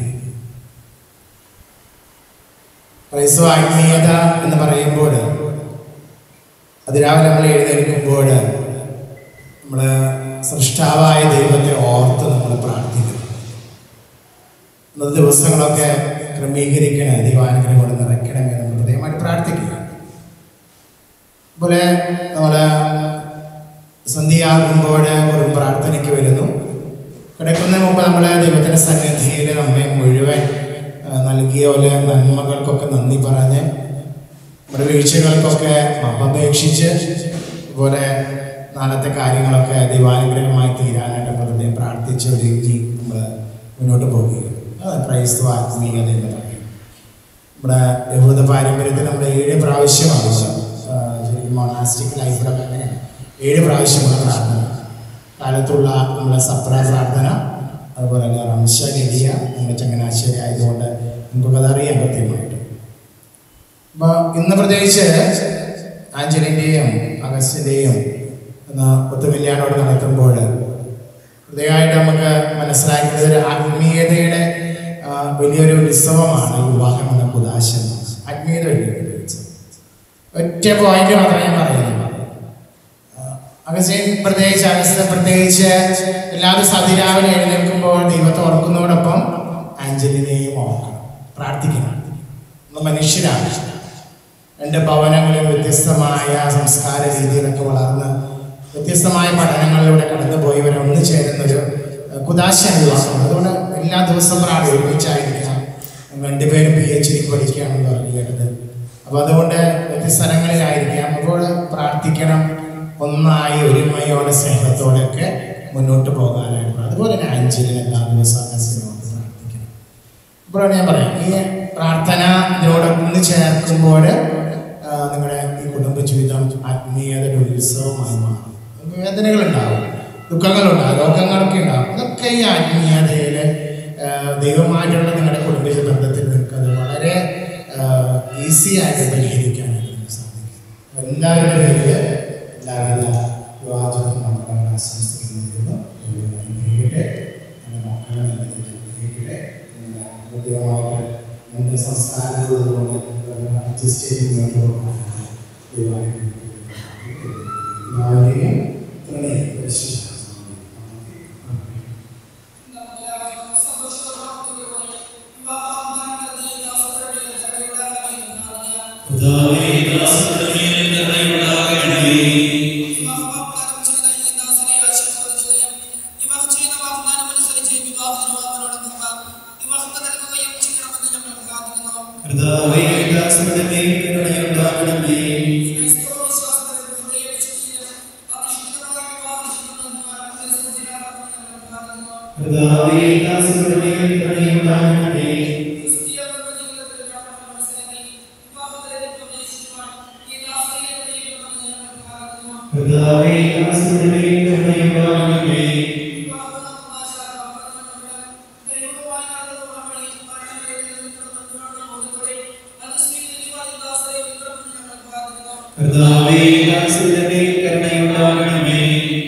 ക്രൈസ്തവ ആത്മീയത എന്ന് പറയുമ്പോൾ അതിരാവിലെ നമ്മൾ എഴുന്നേൽക്കുമ്പോൾ നമ്മൾ സൃഷ്ടാവായ ദൈവത്തെ ഓർത്ത് നമ്മൾ പ്രാർത്ഥിക്കണം ഇന്നത്തെ ദിവസങ്ങളൊക്കെ ക്രമീകരിക്കണേ ദൈവാനുഗ്രഹം കൊണ്ട് നിറയ്ക്കണമേ നമ്മൾ പ്രത്യേകമായിട്ട് പ്രാർത്ഥിക്കുക അതുപോലെ നമ്മൾ സന്ധ്യയാകുമ്പോൾ ഒരു പ്രാർത്ഥനയ്ക്ക് വരുന്നു കിടക്കുന്നതിന് മുമ്പ് നമ്മൾ ദൈവത്തിൻ്റെ സന്നിധിയിൽ നമ്മെ മുഴുവൻ ആ, നൽകിയ പോലെ നന്മകൾക്കൊക്കെ നന്ദി പറഞ്ഞ് നമ്മുടെ വീഴ്ചകൾക്കൊക്കെ അപേക്ഷിച്ച് അതുപോലെ നാളത്തെ കാര്യങ്ങളൊക്കെ ദൈവാനുഗ്രഹമായി തീരാനായിട്ട് നമ്മൾ ഹൃദയം പ്രാർത്ഥിച്ച് ഒരു രീതി നമ്മൾ മുന്നോട്ട് പോകുകയാണ് അത് ക്രൈസ്തവ ആത്മീയത എന്ന് പറയും നമ്മുടെ യഹൂദ പാരമ്പര്യത്തിൽ നമ്മുടെ ഏഴ് പ്രാവശ്യം ആവശ്യം ശരിക്കും മൊണാസ്റ്റിക് ലൈഫിലൊക്കെ അങ്ങനെയാണ് ഏഴ് പ്രാവശ്യമുള്ള പ്രാർത്ഥന കാലത്തുള്ള നമ്മുടെ സപ്ര പ്രാർത്ഥന അതുപോലെ തന്നെ റംശ ഗഡിയ നമ്മുടെ ചങ്ങനാശ്ശേരി ആയതുകൊണ്ട് നമുക്കൊക്കെ അറിയാൻ കൃത്യമായിട്ട് അപ്പോൾ ഇന്ന് പ്രത്യേകിച്ച് ആഞ്ചലിൻ്റെയും അഗസ്റ്റിൻ്റെയും എന്ന ഒത്തുകല്യാണോട് നടത്തുമ്പോൾ പ്രത്യേകമായിട്ട് നമുക്ക് മനസ്സിലാക്കുന്നത് ഒരു ആത്മീയതയുടെ ആ, വലിയൊരു ഉത്സവമാണ് ഈ വിവാഹം എന്ന കുദാശ ആത്മീയത വലിയൊരു ഉത്സവം ഒറ്റ പോയിന്റ് മാത്രമേ ഞാൻ പറയുന്നു അഗസ്റ്റിൻ പ്രത്യേകിച്ച് അഗസ്ത പ്രത്യേകിച്ച് എല്ലാവരും സതിരാവിലെ എഴുന്നേൽക്കുമ്പോൾ ദൈവത്തെ ഓർക്കുന്നതോടൊപ്പം ആഞ്ചലിനെയും ഓർക്കണം പ്രാർത്ഥിക്കണം നമ്മൾ മനുഷ്യരാണ് രണ്ട് ഭവനങ്ങളിൽ വ്യത്യസ്തമായ സംസ്കാര രീതിയിലൊക്കെ വളർന്ന് വ്യത്യസ്തമായ പഠനങ്ങളിലൂടെ കടന്നുപോയവരെ ഒന്നു ചേരുന്നൊരു കുദാശ വിവാഹം അതുകൊണ്ട് എല്ലാ ദിവസവും പ്രാർത്ഥന ഒരുമിച്ചായിരിക്കണം രണ്ടുപേരും പി എച്ച് ഡി പഠിക്കുകയാണെന്ന് പറഞ്ഞു കേട്ടത് അപ്പോൾ അതുകൊണ്ട് വ്യത്യസ്ത സ്ഥലങ്ങളിലായിരിക്കാം അപ്പോൾ പ്രാർത്ഥിക്കണം ഒന്നായി ഒരുമയോടെ സ്നേഹത്തോടെയൊക്കെ മുന്നോട്ട് പോകാനായിട്ട് അതുപോലെ തന്നെ അഞ്ചിന് എല്ലാ ദിവസവും അഗസ്റ്റിനോട് പ്രാർത്ഥിക്കണം ഇപ്പോഴാണ് ഞാൻ പറയാം ഈ പ്രാർത്ഥന ഇതിനോടൊന്ന് ചേർക്കുമ്പോൾ ആ, നിങ്ങളുടെ ഈ കുടുംബ ജീവിതം ആത്മീയതയുടെ ഒരു ഉത്സവമായി മാറും വേദനകളുണ്ടാവും ദുഃഖങ്ങളുണ്ടാവും രോഗങ്ങളൊക്കെ ഉണ്ടാവും അതൊക്കെ ഈ ആത്മീയതയിൽ ദൈവമായിട്ടുള്ള നിങ്ങളുടെ കുടുംബ ബന്ധത്തിൽ നിങ്ങൾക്ക് അത് വളരെ ഈസി ആയിട്ട് പരിഹരിക്കാനായിട്ട് നിങ്ങൾക്ക് സാധിക്കും എല്ലാവരുടെ പേരിൽ എല്ലാവിധ വിവാഹത്തിനും മക്കളെ ആശംസിക്കുന്നു അനുഗ്രഹിക്കട്ടെ നമ്മുടെ മക്കളെ അനുഗ്രഹിക്കട്ടെ കൃത്യമായിട്ട് നമ്മുടെ സംസ്കാരങ്ങളുകൊണ്ട് അഡ്ജസ്റ്റ് ചെയ്ത് മുന്നോട്ട് പോകാൻ എല്ലാവരെയും പ്രണയം
കർത്താവേ, ദാസരുടെ മേൽ കരുണയുണ്ടാകണമേ. കർത്താവേ, ദാസരുടെ മേൽ കരുണയുണ്ടാകണമേ. കർത്താവേ, ദാസരുടെ മേൽ കരുണയുണ്ടാകണമേ. കർത്താവേ, ദാസരുടെ മേൽ കരുണയുണ്ടാകണമേ.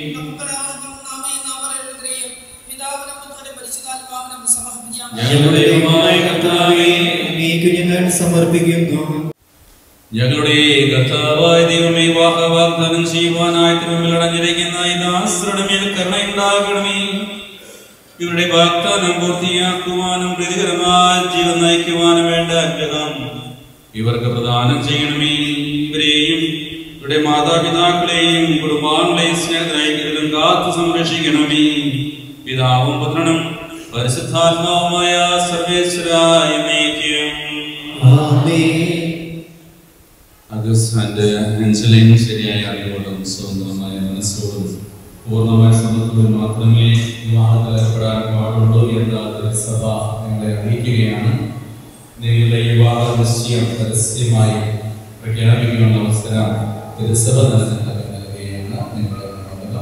ഞങ്ങളുടെ ദൈവമായ കർത്താവേ, അങ്ങേക്ക് ഞങ്ങൾ സമർപ്പിക്കുന്നു
ഞങ്ങളുടെ കർത്താവായ ദൈവമേ വാഹ വാഗ്ദാനം ചെയ്യുവാനായി തിരുമ്പിൽ അടഞ്ഞിരിക്കുന്ന ഈ ദാസരുടെ മേൽ കരുണയുണ്ടാകണമേ ഇവരുടെ വാഗ്ദാനം പൂർത്തിയാക്കുവാനും പ്രീതികരമായ ജീവൻ നയിക്കുവാനും വേണ്ട അനുഗ്രഹം ഇവർക്ക് പ്രദാനം ചെയ്യണമേ ഇവരെയും ഇവരുടെ മാതാപിതാക്കളെയും കുടുംബാംഗങ്ങളെയും സ്നേഹത്തിലും കാത്തു സംരക്ഷിക്കണമേ പിതാവും പുത്രനും പരിശുദ്ധാത്മാവുമായ സർവേശ്വരായ നയിക്കും അഗസ്റ്റാന്റെ അഞ്ചലിൻ ശരിയായ അറിവോടും സ്വതന്ത്രമായ മനസ്സോടും പൂർണ്ണമായ സമത്വത്തിൽ മാത്രമേ വിവാഹത്തിൽ ഏർപ്പെടാൻ പാടുള്ളൂ എന്ന് സഭ നിങ്ങളെ അറിയിക്കുകയാണ് നിങ്ങളുടെ വിവാഹ നിശ്ചയം പരസ്യമായി പ്രഖ്യാപിക്കുവാനുള്ള അവസരം തിരുസഭ തന്നെ നൽകുകയാണ് നിങ്ങളുടെ മണ്ഡലം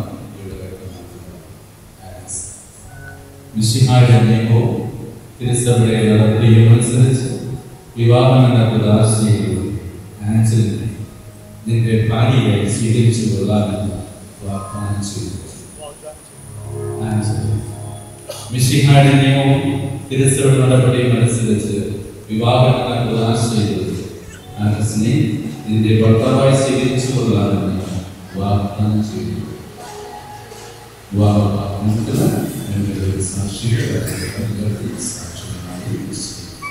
മിശിഹായുടെ നിയമവും തിരുസഭയുടെ നടപടിയും അനുസരിച്ച് വിവാഹം എന്ന പ്രദാശിയും ആൻസലിനെ നിന്റെ ഭാര്യയായി സ്വീകരിച്ചു കൊള്ളാമെന്ന് വാഗ്ദാനം ചെയ്തു ആൻസലി മിശിഹായുടെ നിയമവും തിരുസഭയുടെ നടപടിയും അനുസരിച്ച് വിവാഹം എന്ന പ്രദാശ ചെയ്തു ആൻസിനെ നിന്റെ ഭർത്താവായി സ്വീകരിച്ചു കൊള്ളാമെന്ന് വാഗ്ദാനം ചെയ്തു വിവാഹ വാഗ്ദാനത്തിന് ഞങ്ങളുടെ സാക്ഷികളെ സാക്ഷികളായി വിശ്വസിക്കുന്നു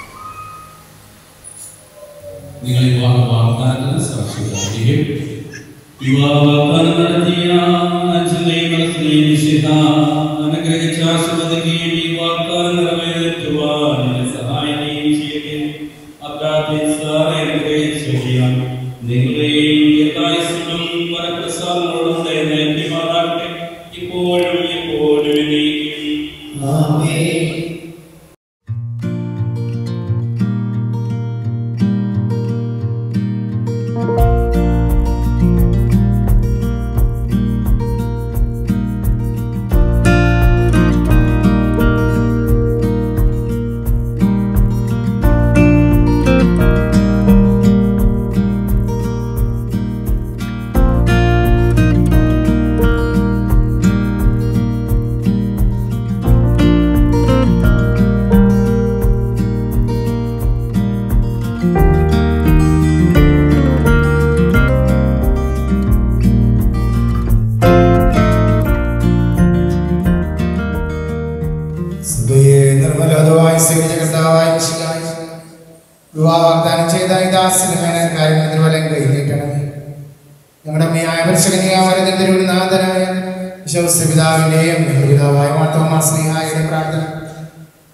നിങ്ങൾ വിവാഹ വാഗ്ദാനത്തിന് സാക്ഷികളാകുകയും വിവാഹ വാഗ്ദാനം നടത്തിയ അച്ഛനെയും മനസ്സിനെയും വിശുദ്ധ അനുഗ്രഹിച്ച് ആശീർവദിക്കുകയും ഈ വാഗ്ദാനം നിറവേറ്റുവാൻ എന്നെ സഹായിക്കുകയും ചെയ്യട്ടെ അപ്രാർത്ഥിച്ചാറെ അനുഗ്രഹിച്ചുകയും നിങ്ങളെയും ദീർഘായുസ്സുകളും വരപ്രസാദങ്ങളോടും ദയനേത്യമാറാകട്ടെ ഇപ്പോഴും എപ്പോഴും എന്നേക്കും
ആമേൻ
സഭയെ നിർമ്മലതുമായി സ്വീകരിച്ച കർത്താവായ മിശിഹായി വിവാഹ വാഗ്ദാനം ചെയ്ത ഈ ദാസിന് മേലെ കാര്യങ്ങൾ വലം കൈനീട്ടണമേ ഞങ്ങളുടെ അമ്മയായ പരിശകനിയാവരതിന്റെ നാഥനായ വിശ്വസ പിതാവിന്റെയും ഞങ്ങളുടെ പിതാവായ മാത്തോമാ സ്നേഹായുടെ പ്രാർത്ഥന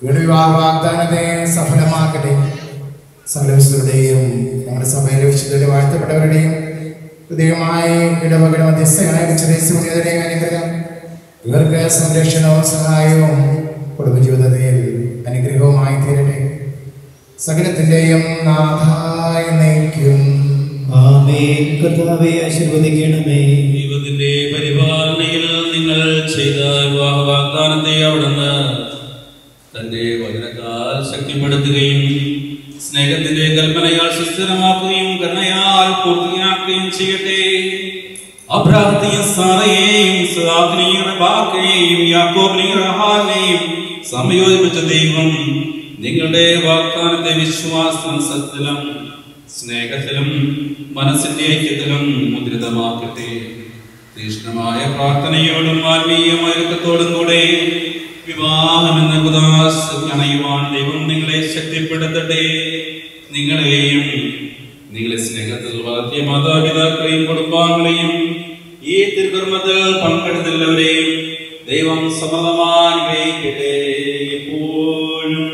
വീട് വിവാഹ വാഗ്ദാനത്തെ സഫലമാക്കട്ടെ സകലവിശുദ്ധരുടെയും നമ്മുടെ സഭയിലെ വിശുദ്ധരുടെ വാഴ്ത്തപ്പെട്ടവരുടെയും ഹൃദയമായി ഇടവകയുടെ മധ്യസ്ഥനായ വിശുദ്ധയുടെയും അനുഗ്രഹം ഇവർക്ക് സംരക്ഷണവും സഹായവും കുടുംബജീവിതത്തിൽ അനുഗ്രഹവുമായി തീരട്ടെ സകലത്തിൻ്റെയും നാഥായ നയിക്കും
ആമേൻ കർത്താവെ ആശീർവദിക്കണമേ
ദൈവത്തിന്റെ പരിപാലനയിൽ നിങ്ങൾ ചെയ്ത വിവാഹ വാഗ്ദാനത്തെ അവിടുന്ന് തന്റെ വചനത്താൽ ശക്തിപ്പെടുത്തുകയും സ്നേഹത്തിന്റെ കൽപ്പനയാൽ സുസ്ഥിരമാക്കുകയും കരുണയാൽ പൂർത്തിയാക്കുകയും ചെയ്യട്ടെ അബ്രാഹത്തെയും സാറയെയും സദാക്കിനെയും റബാക്കിനെയും യാക്കോബിനെയും റഹാനെയും സംയോജിപ്പിച്ച ദൈവം നിങ്ങളുടെ വാഗ്ദാനത്തെ വിശ്വാസം സത്യത്തിലും സ്നേഹത്തിലും മനസ്സിന്റെ ഐക്യത്തിലും മുദ്രിതമാക്കട്ടെ തീഷ്ണമായ പ്രാർത്ഥനയോടും ആത്മീയമായ ഒരുക്കത്തോടും കൂടെ വിവാഹം എന്ന കുദാശണയുവാൻ ദൈവം നിങ്ങളെ ശക്തിപ്പെടുത്തട്ടെ നിങ്ങളെയും നിങ്ങളെ സ്നേഹത്തിൽ വളർത്തിയ മാതാപിതാക്കളെയും കുടുംബാംഗങ്ങളെയും ഈ തിരുക്കർമ്മത്തിൽ പങ്കെടുത്തുള്ളവരെയും ദൈവം സമൃദ്ധമാനുഗ്രഹിക്കട്ടെ എപ്പോഴും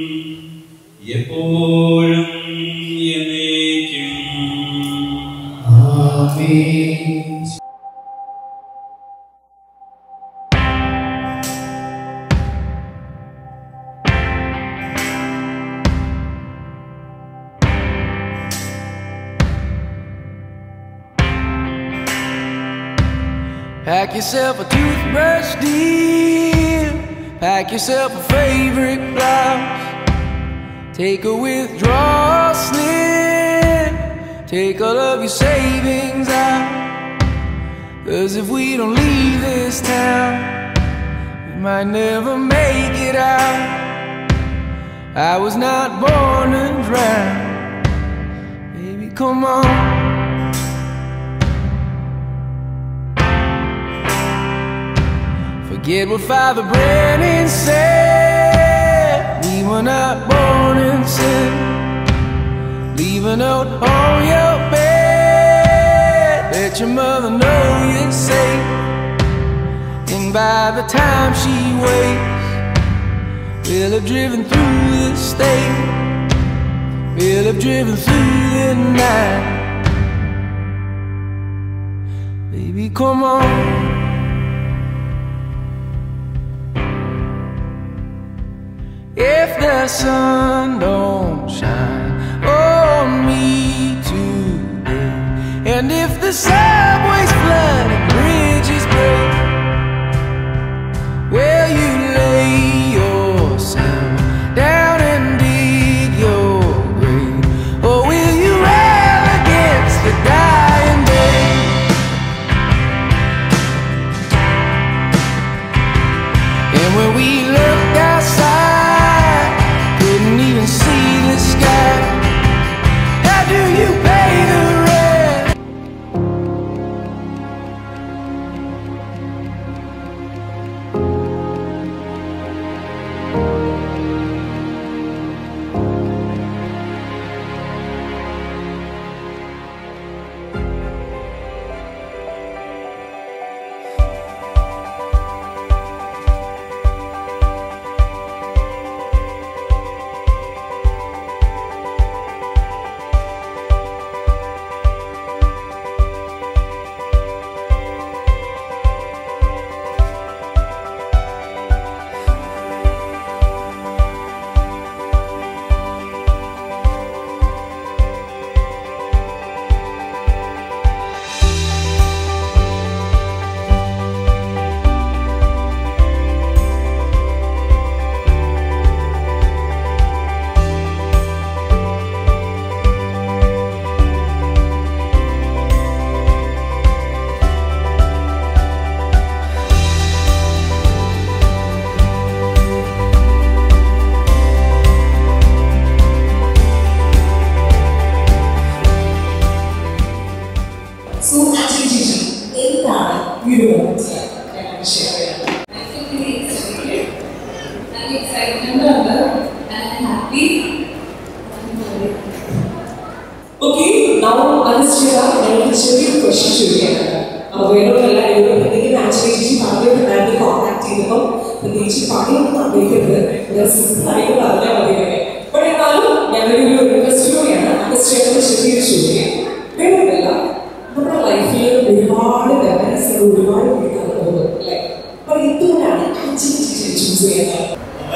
എപ്പോഴും എന്നേക്കും
ആമേൻ
Pack yourself a toothbrush, dear. Pack yourself a favorite blouse. Take a withdrawal slip. Take all of your savings out. Cause if we don't leave this town, we might never make it out. I was not born to drown. Baby, come on. Forget what Father Brennan said. We were not born in sin. Leave a note on your bed. Let your mother know you're safe. And by the time she wakes, we'll have driven through the state. We'll have driven through the night. Baby, come on. If the sun don't shine on me today, and if the subways flood and bridges break, will you lay yourself down and dig your grave, or will you rail against the dying day? And when we looked outside, couldn't even see the sky. How do you pay the rent?
So അതിനുശേഷം എന്താണ് വിനോദം ഞാൻ share ചെയ്യാം
നല്ല excitement ഉണ്ട് and happy
okay now അനുശ്ചിത ഞങ്ങൾക്ക് ചെറിയൊരു ക്വസ്റ്റ്യൻ ചോദിക്കാനുണ്ട് അപ്പോൾ വേറൊന്നല്ല ഇവിടെ എന്തെങ്കിലും ആക്ച്വലി ചേച്ചി പറഞ്ഞിട്ടുണ്ടായിരുന്നു കോൺടാക്ട് ചെയ്തപ്പോൾ പ്രത്യേകിച്ച് പണിയൊന്നും അറിയിക്കരുത് സിമ്പിളായിട്ട് പറഞ്ഞാൽ മതി തന്നെ ബട്ട് എന്നാലും ഞങ്ങളുടെ ഒരു റിക്വസ്റ്റ് കൂടിയാണ് അഗസ്റ്റേറ്റിന്റെ ചെറിയൊരു ചോദ്യം വേറൊന്നുമില്ല നമ്മുടെ ലൈഫിൽ ഒരുപാട് ഡെവലപ്സ് ഒരുപാട് കുട്ടികൾ പോകുന്നു അല്ലേ അപ്പൊ എന്തുകൊണ്ടാണ് ആക്ടിവിറ്റി ചൂസ് ചെയ്യുന്നത്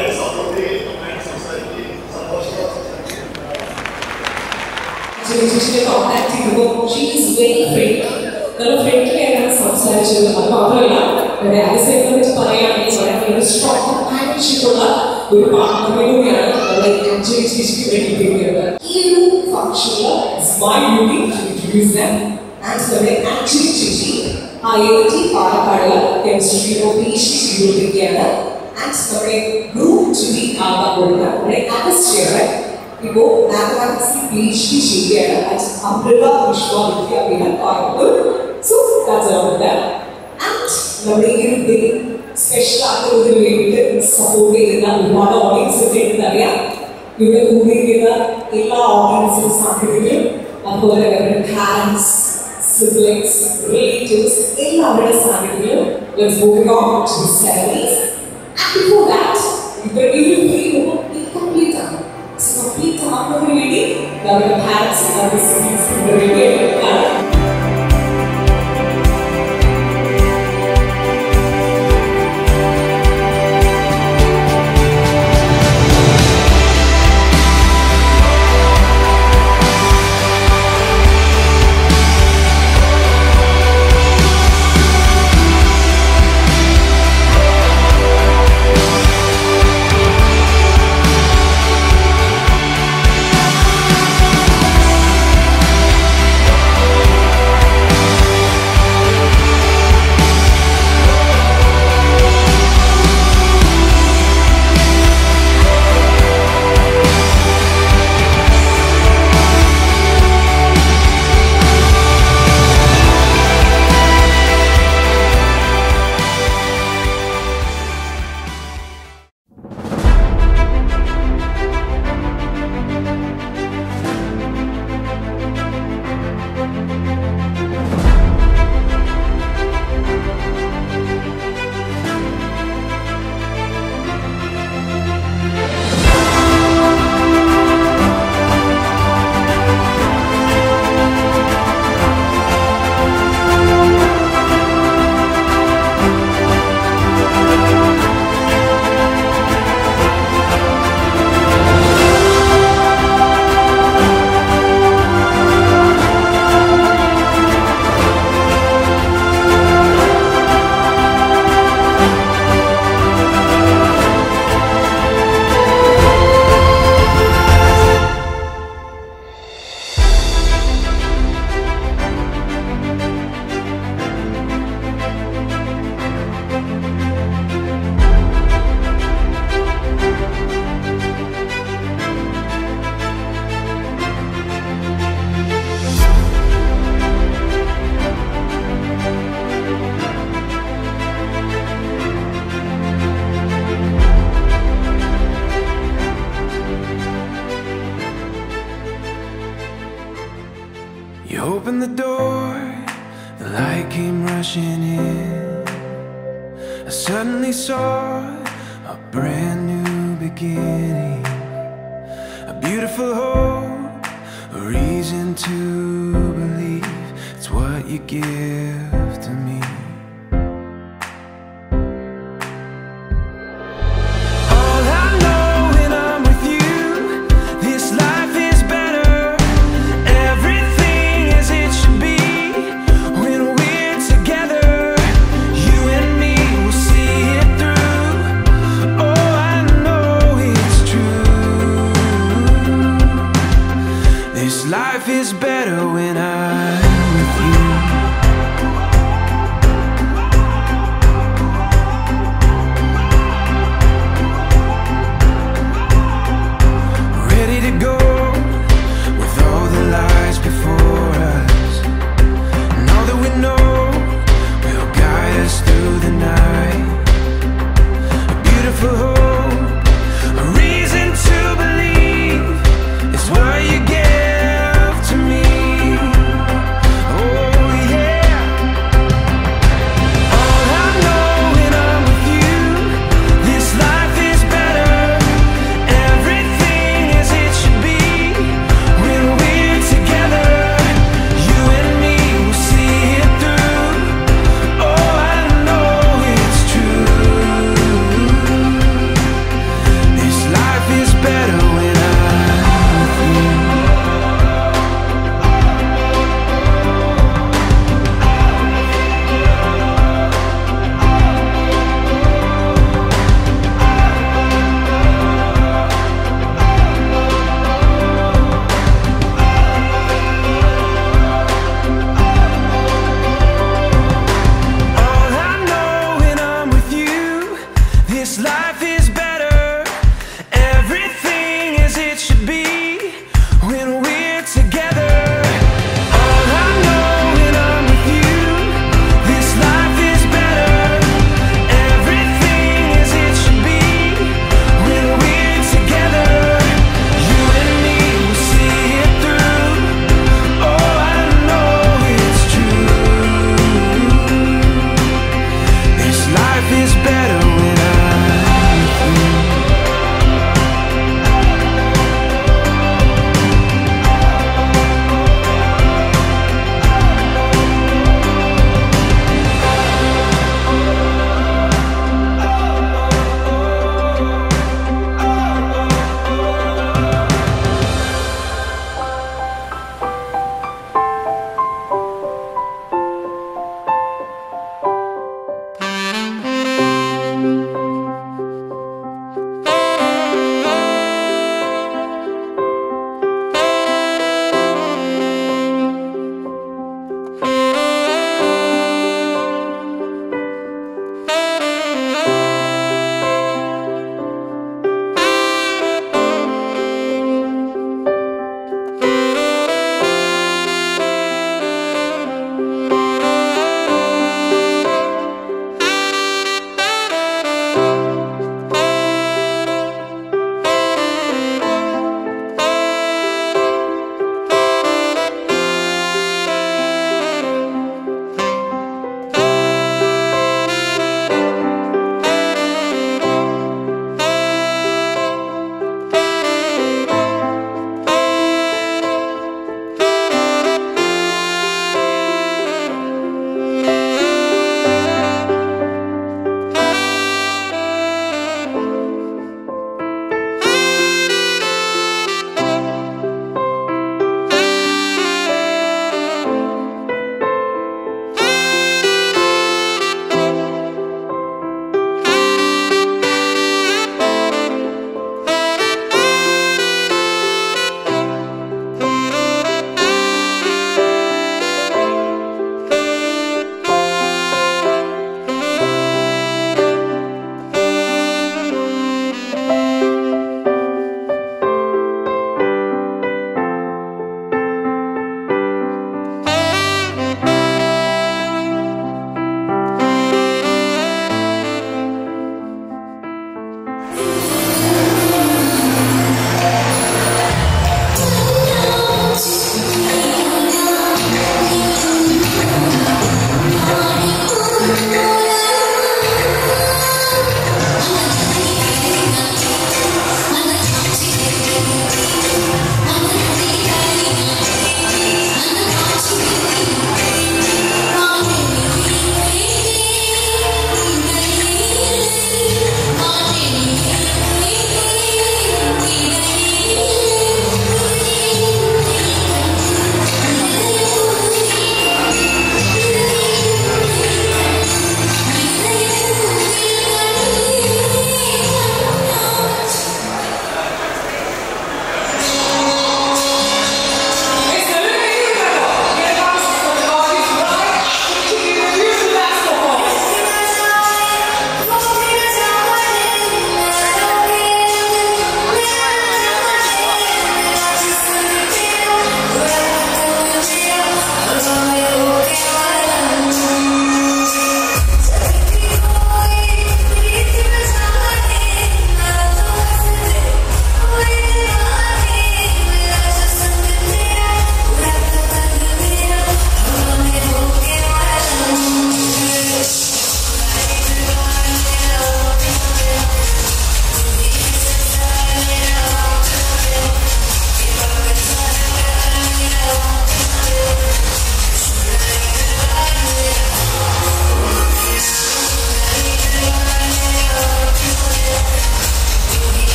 ചേച്ചിയെ കോൺടാക്ട് ചെയ്യുമ്പോൾ ഷീ ഈസ് വെരി ഫ്രണ്ട്ലി നല്ല ഫ്രണ്ട്ലി ആയിട്ടാണ് സംസാരിച്ചത് അത് മാത്രമല്ല നമ്മുടെ അഗസൈറ്റിനെ പറ്റി പറയുകയാണെങ്കിൽ വളരെ സ്ട്രോങ് കമ്പാനിയൻഷിപ്പ് ഉള്ള ഒരു പാർട്ട്ണറെ കൂടിയാണ് നമ്മുടെ അഞ്ജലി ചേച്ചിക്ക് വേണ്ടി ചെയ്യുന്നത് ഈ ഒരു ഫംഗ്ഷനിൽ my duty to introduce them and നമ്മുടെ അഞ്ജലി ചേച്ചി ഐ ഐ ടി പാലക്കാട് കെമിസ്ട്രിയിലോ പി എച്ച് ഡി ചെയ്തുകൊണ്ടിരിക്കുകയാണ് ആൻഡ് നമ്മുടെ ഗ്രൂപ്പ് ചുറ്റി ആകാൻ പോകുന്ന നമ്മുടെ അഗസ്റ്റിയുടെ ഇപ്പോ മാത്തമാറ്റിക്സിൽ പി എച്ച് ഡി ചെയ്യുകയാണ് at Amrita Vishwa Vidyapeetham Palakkad so that's about that and നമ്മുടെ ഈ ഒരു ഡേ സ്പെഷ്യൽ ആക്കുന്നതിന് വേണ്ടിയിട്ട് സപ്പോർട്ട് ചെയ്യുന്ന ഒരുപാട് ഓഡിയൻസ് ഒക്കെ ഉണ്ടെന്ന് അറിയാം ഇവിടെ കൂടിയിരിക്കുന്ന എല്ലാ ഓഡിയൻസിനും സാധ്യതകളും അതുപോലെ അവരുടെ പാരൻസ് സിബ്ലിങ്സ് റിലേറ്റീവ്സ് എല്ലാവരുടെ സാന്നിധ്യത്തിലും let's moving on to the ceremonies and before that ഇവരുടെ ഈ ഒരു ഫ്രീ ഇൻകംപ്ലീറ്റ് ആണ് സോ കംപ്ലീറ്റ് ആകുന്നതിന് വേണ്ടി അവരുടെ പാരൻസ് അവരുടെ സിബ്ലിങ്സ് റെഡി ആയിട്ടാണ്
You opened the door, the light came rushing in. I suddenly saw a brand new beginning, a beautiful hope, a reason to believe it's what you give to me. All I know when I'm with you, this life is better. Everything as it should be when we're together. You and me will see it through. Oh, I know it's true. This life is better when I'm with you. ready to go with all the lies before us. And all that we know will guide us through the night. A beautiful hope, a reason to believe is what you give to me.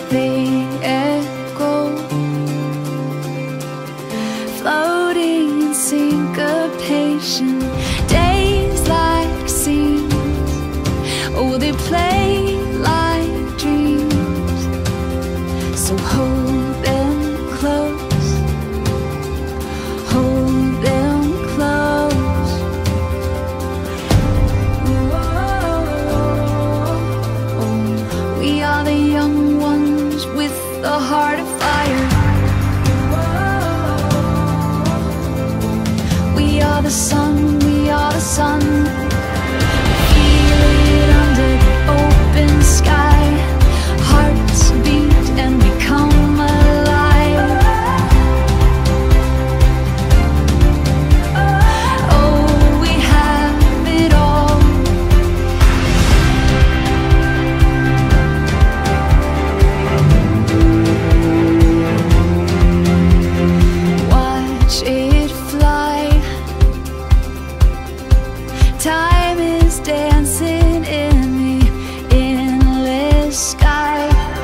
breathing echo, floating in syncopation. Days like scenes, oh, they play like dreams. So hold them close, hold them close. We are the young ones with the heart of fire. We are the sun, we are the sun. Feel it under the open sky. Hearts beat and become alive. Oh, we have it all. Watch it fly. Time is dancing in the endless sky.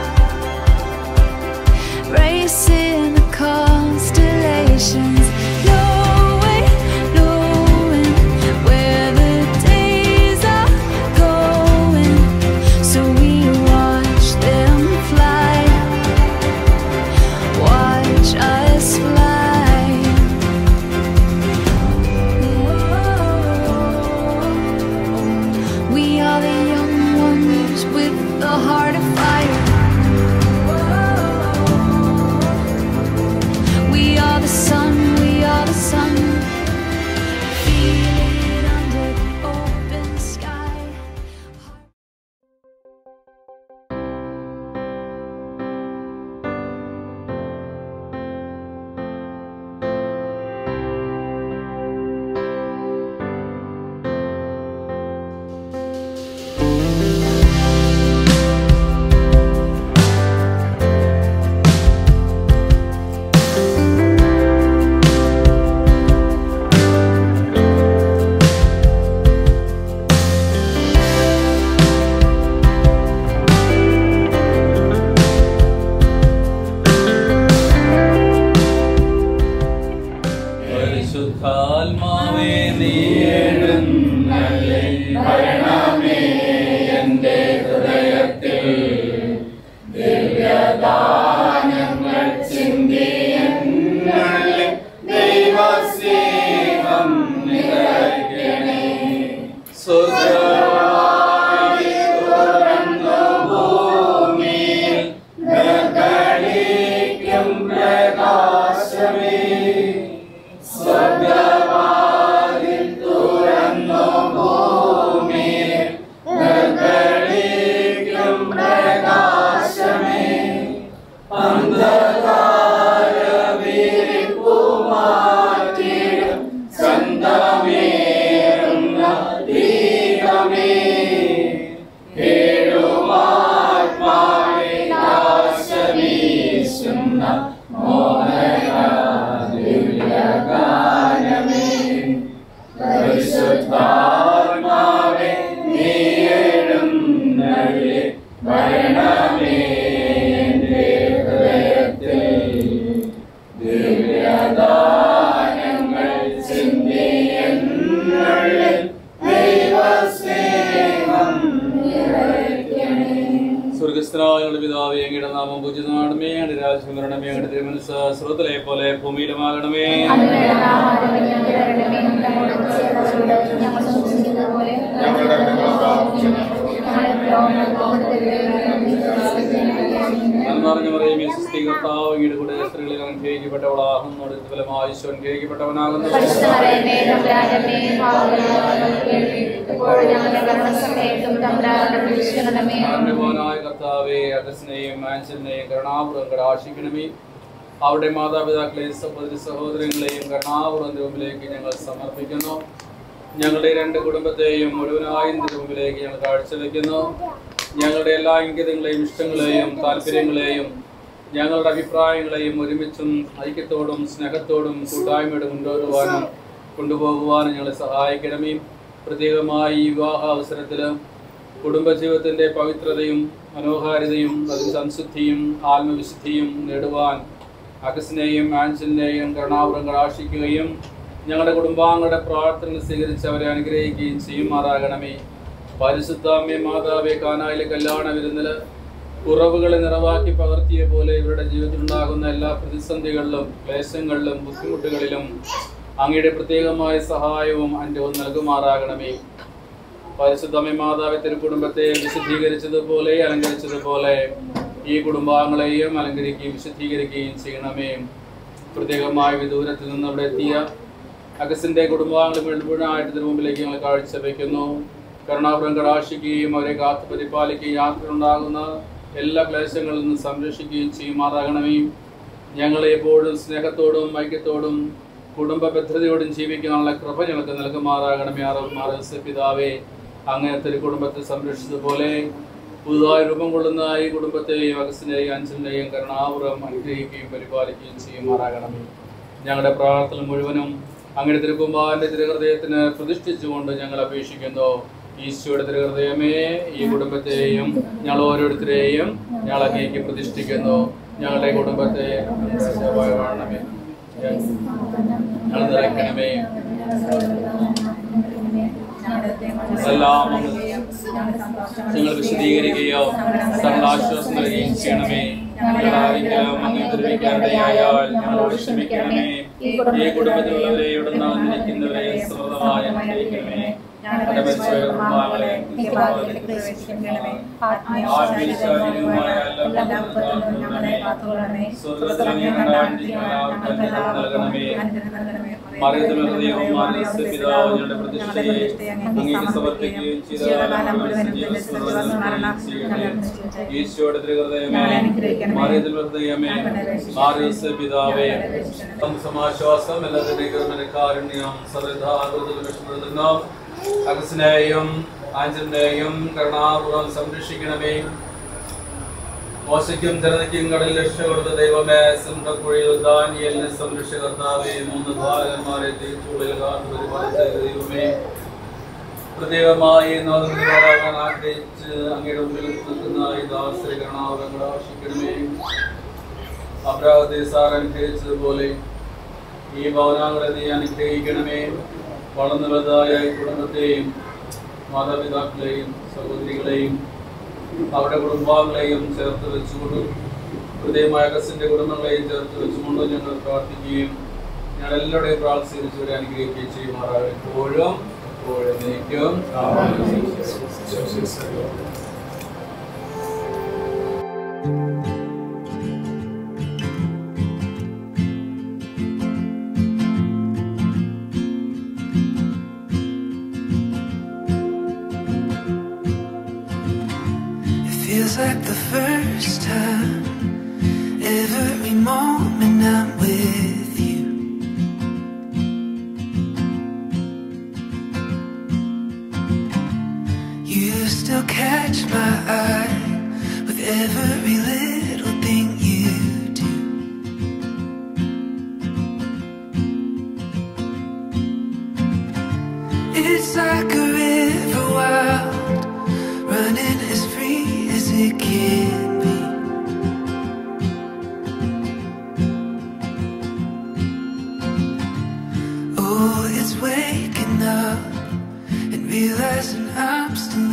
Racing the constellations. Knowing, knowing where the days are going. So we watch them fly. Watch us fly. We are the young ones with the heart of fire. We are the sun, we are the sun. Feel it under the open sky.
പരിശുദ്ധാത്മാവേ നീ എഴുന്നള്ളി വരണമേ എൻ്റെ ഹൃദയത്തിൽ ദിവ്യദാനങ്ങൾ ചിന്തിയെന്നുള്ളിൽ ദൈവസ്നേഹം നിറയ്ക്കണേ സ്വർഗവായി തുറന്നു ഭൂമിയിൽ നിർഗളിക്കും പ്രകാശമേ സ്വർഗവാതിൽ തുറന്നു ഭൂമിയിൽ നിർഗളിക്കും പ്രകാശമേ അന്ധകാര വിരിപ്പു മാറ്റിടും ചന്തമേറുന്ന ദീപമേ ഏഴുമാത്മാവിൽ ആശമീശുന്ന മോഹന ദിവ്യഗാനമേ പരിശുദ്ധാത്മാവേ നീ എഴുന്നള്ളി വരണമേ എൻ്റെ ഹൃദയത്തിൽ ദിവ്യദാനങ്ങൾ ചിന്തിയെന്നുള്ളിൽ ദൈവസ്നേഹം നിറയ്ക്കണേ സ്വർഗസ്ഥനായ ഞങ്ങളുടെ പിതാവേ അങ്ങയുടെ നാമം പൂജിതമാണമേ അങ്ങയുടെ രാജ്യം വരണമേ അങ്ങയുടെ തിരുമനസ് സ്രോതലെ പോലെ ഭൂമിയിലുമാകണമേ നന്മറിഞ്ഞ പറയുമേ സുസ്ഥീകർത്താവ് അങ്ങയുടെ കൂടെ സ്ത്രീകളിൽ അനുഗ്രഹിക്കപ്പെട്ടവളാകുന്നു ഫലമായി ഈശോ അനുഗ്രഹിക്കപ്പെട്ടവനാകുന്നു കാരണവാനായ കർത്താവെ അഗസ്നെയും മാൻസലിനെയും കരുണാപുരം കടാശിക്കണമേ അവരുടെ മാതാപിതാക്കളെയും സഹോദരി സഹോദരങ്ങളെയും കരുണാപുരം മുമ്പിലേക്ക് ഞങ്ങൾ സമർപ്പിക്കുന്നു ഞങ്ങളുടെ രണ്ട് കുടുംബത്തെയും മുഴുവനായും നിന്റെ മുമ്പിലേക്ക് ഞങ്ങൾ കാഴ്ചവെക്കുന്നു ഞങ്ങളുടെ എല്ലാ ഇംഗിതങ്ങളെയും ഇഷ്ടങ്ങളെയും താല്പര്യങ്ങളെയും ഞങ്ങളുടെ അഭിപ്രായങ്ങളെയും ഒരുമിച്ചും ഐക്യത്തോടും സ്നേഹത്തോടും കൂട്ടായ്മയോടും കൊണ്ടുവരുവാനും കൊണ്ടുപോകുവാനും ഞങ്ങളെ സഹായിക്കണമേ പ്രത്യേകമായി ഈ വിവാഹ അവസരത്തിൽ കുടുംബജീവിതത്തിന്റെ പവിത്രതയും മനോഹാരിതയും അതിൽ സംശുദ്ധിയും ആത്മവിശുദ്ധിയും നേടുവാൻ അഗസിനെയും ആൻസലിനെയും കരുണാപുരം കടാക്ഷിക്കുകയും ഞങ്ങളുടെ കുടുംബാംഗങ്ങളുടെ പ്രാർത്ഥന സ്വീകരിച്ച് അവരെ അനുഗ്രഹിക്കുകയും ചെയ്യുമാറാകണമേ പരിശുദ്ധാമ്യ മാതാവെ കാനായിലെ കല്യാണ വിരുന്നില് കുറവുകളെ നിറവാക്കി പകർത്തിയ പോലെ ഇവരുടെ ജീവിതത്തിലുണ്ടാകുന്ന എല്ലാ പ്രതിസന്ധികളിലും ക്ലേശങ്ങളിലും ബുദ്ധിമുട്ടുകളിലും അങ്ങയുടെ പ്രത്യേകമായ സഹായവും അനുഗ്രഹവും നൽകുമാറാകണമേ പരിശുദ്ധമേ മാതാവെ തിരു കുടുംബത്തെ വിശുദ്ധീകരിച്ചതുപോലെ അലങ്കരിച്ചതുപോലെ ഈ കുടുംബാംഗങ്ങളെയും അലങ്കരിക്കുകയും വിശുദ്ധീകരിക്കുകയും ചെയ്യണമേ പ്രത്യേകമായ വിദൂരത്തിൽ നിന്ന് ഇവിടെ എത്തിയ അഗസിന്റെ കുടുംബാംഗങ്ങൾ മുഴുവനായിട്ട് ഇതിനു മുമ്പിലേക്ക് ഞങ്ങൾ കാഴ്ചവെക്കുന്നു കരുണാപുരം കടാക്ഷിക്കുകയും അവരെ കാത്തു പരിപാലിക്കുകയും യാത്രയിലുണ്ടാകുന്ന എല്ലാ ക്ലേശങ്ങളിൽ നിന്നും സംരക്ഷിക്കുകയും ചെയ്യുമാറാകണമേ ഞങ്ങളെ എപ്പോഴും സ്നേഹത്തോടും ഐക്യത്തോടും കുടുംബ ബദ്ധതയോടും ജീവിക്കാനുള്ള കൃപ ഞങ്ങൾക്ക് നൽകുമാറാകണമേ ആറന്മാർ പിതാവേ അങ്ങനത്തെ ഒരു കുടുംബത്തെ സംരക്ഷിച്ചതുപോലെ പുതുതായി രൂപം കൊള്ളുന്ന ഈ കുടുംബത്തെയും അഗസിനെയും അഞ്ചലിനെയും കരുണാപുരം അനുഗ്രഹിക്കുകയും പരിപാലിക്കുകയും ചെയ്യുമാറാകണമേ ഞങ്ങളുടെ പ്രാർത്ഥന മുഴുവനും അങ്ങയുടെ തിരുക്കുമ്പാന്റെ തിരുഹൃദയത്തിന് പ്രതിഷ്ഠിച്ചുകൊണ്ട് ഞങ്ങൾ അപേക്ഷിക്കുന്നു ഈശോയുടെ തിരുഹൃദയമേ ഈ കുടുംബത്തെയും ഞങ്ങൾ ഓരോരുത്തരെയും ഞങ്ങൾ അങ്ങേക്ക് പ്രതിഷ്ഠിക്കുന്നു ഞങ്ങളുടെ കുടുംബത്തെ കാണണമേ ഞങ്ങൾ നിറയ്ക്കണമേ എല്ലാം നിങ്ങൾ വിശദീകരിക്കുകയോ തങ്ങളുടെ ആശ്വാസം നൽകുകയും ചെയ്യണമേ ഞങ്ങളുടെ ആരെങ്കിലും അങ്ങ് ദ്രവിക്കാതെയായാൽ ഞങ്ങളോട് ക്ഷമിക്കണമേ ഈ കുടുംബത്തിലുള്ളവരെ ഇവിടെ നടന്നിരിക്കുന്നവരെ സമൃദ്ധമായി അനുഗ്രഹിക്കണമേ ഞങ്ങളുടെ മരിച്ചവരുടെ കുടുംബാംഗങ്ങളെ ആത്മീയശാരീരികവുമായ എല്ലാ കുടുംബത്തിലും ഞങ്ങളെ സ്വർഗ്ഗത്തിൽ അങ്ങയുടെ എല്ലാവർക്കും അനുഗ്രഹം നൽകണമേ മറിയത്തിലുള്ള ദൈവം മാറിയ പിതാവ് ഞങ്ങളുടെ പ്രതിഷ്ഠയെ അങ്ങേക്ക് സമർപ്പിക്കുകയും ചെയ്ത ഈശോയുടെ തിരുഹൃദയമേ മാറിയത്തിലുള്ള ദൈവമേ മാറിയ പിതാവേ സമാശ്വാസം എല്ലാത്തിന്റെയും കാരുണ്യം സദാകൃതം വിഷമൃതം അഗസിനെയും ആഞ്ചലിനെയും കരുണാപൂർവം സംരക്ഷിക്കണമേ മോശയ്ക്കും ജനതയ്ക്കും കടലിൽ രക്ഷ കൊടുത്ത ദൈവമേ സിംഹക്കുഴിയിൽ ദാനിയലിനെ സംരക്ഷകർത്താവേ മൂന്ന് ഭാരന്മാരെ തീർച്ചുള്ളിൽ കാത്തു പരിപാലിച്ച ദൈവമേ പ്രത്യേകമായി നോക്കാൻ ആഗ്രഹിച്ച് അങ്ങയുടെ മുമ്പിൽ നിൽക്കുന്ന ഈ ദാസരെ കരുണാപുരങ്ങൾ ആശിക്കണമേ അബ്രാഹത്തെ സാർ അനുഗ്രഹിച്ചതുപോലെ ഈ ഭവനാങ്ങളെ നീ അനുഗ്രഹിക്കണമേ വളർന്നു വലുതായ ഈ കുടുംബത്തെയും മാതാപിതാക്കളെയും സഹോദരികളെയും അവരുടെ കുടുംബാംഗങ്ങളെയും ചേർത്ത് വെച്ചുകൊണ്ട് ഹൃദയമായ കസിന്റെ കുടുംബങ്ങളെയും ചേർത്ത് വെച്ചുകൊണ്ട് ഞങ്ങൾ പ്രാർത്ഥിക്കുകയും ഞങ്ങൾ എല്ലാവരുടെയും പ്രാർത്ഥിച്ചവരെ അനുഗ്രഹിക്കുകയും ചെയ്യുമാറാകും എപ്പോഴും എപ്പോഴും എനിക്കും
It feels like the first time. Every moment I'm with you. You still catch my eye with every little thing you do. It's like a river wild, running as free as it can be. Oh, it's waking up and realizing I'm still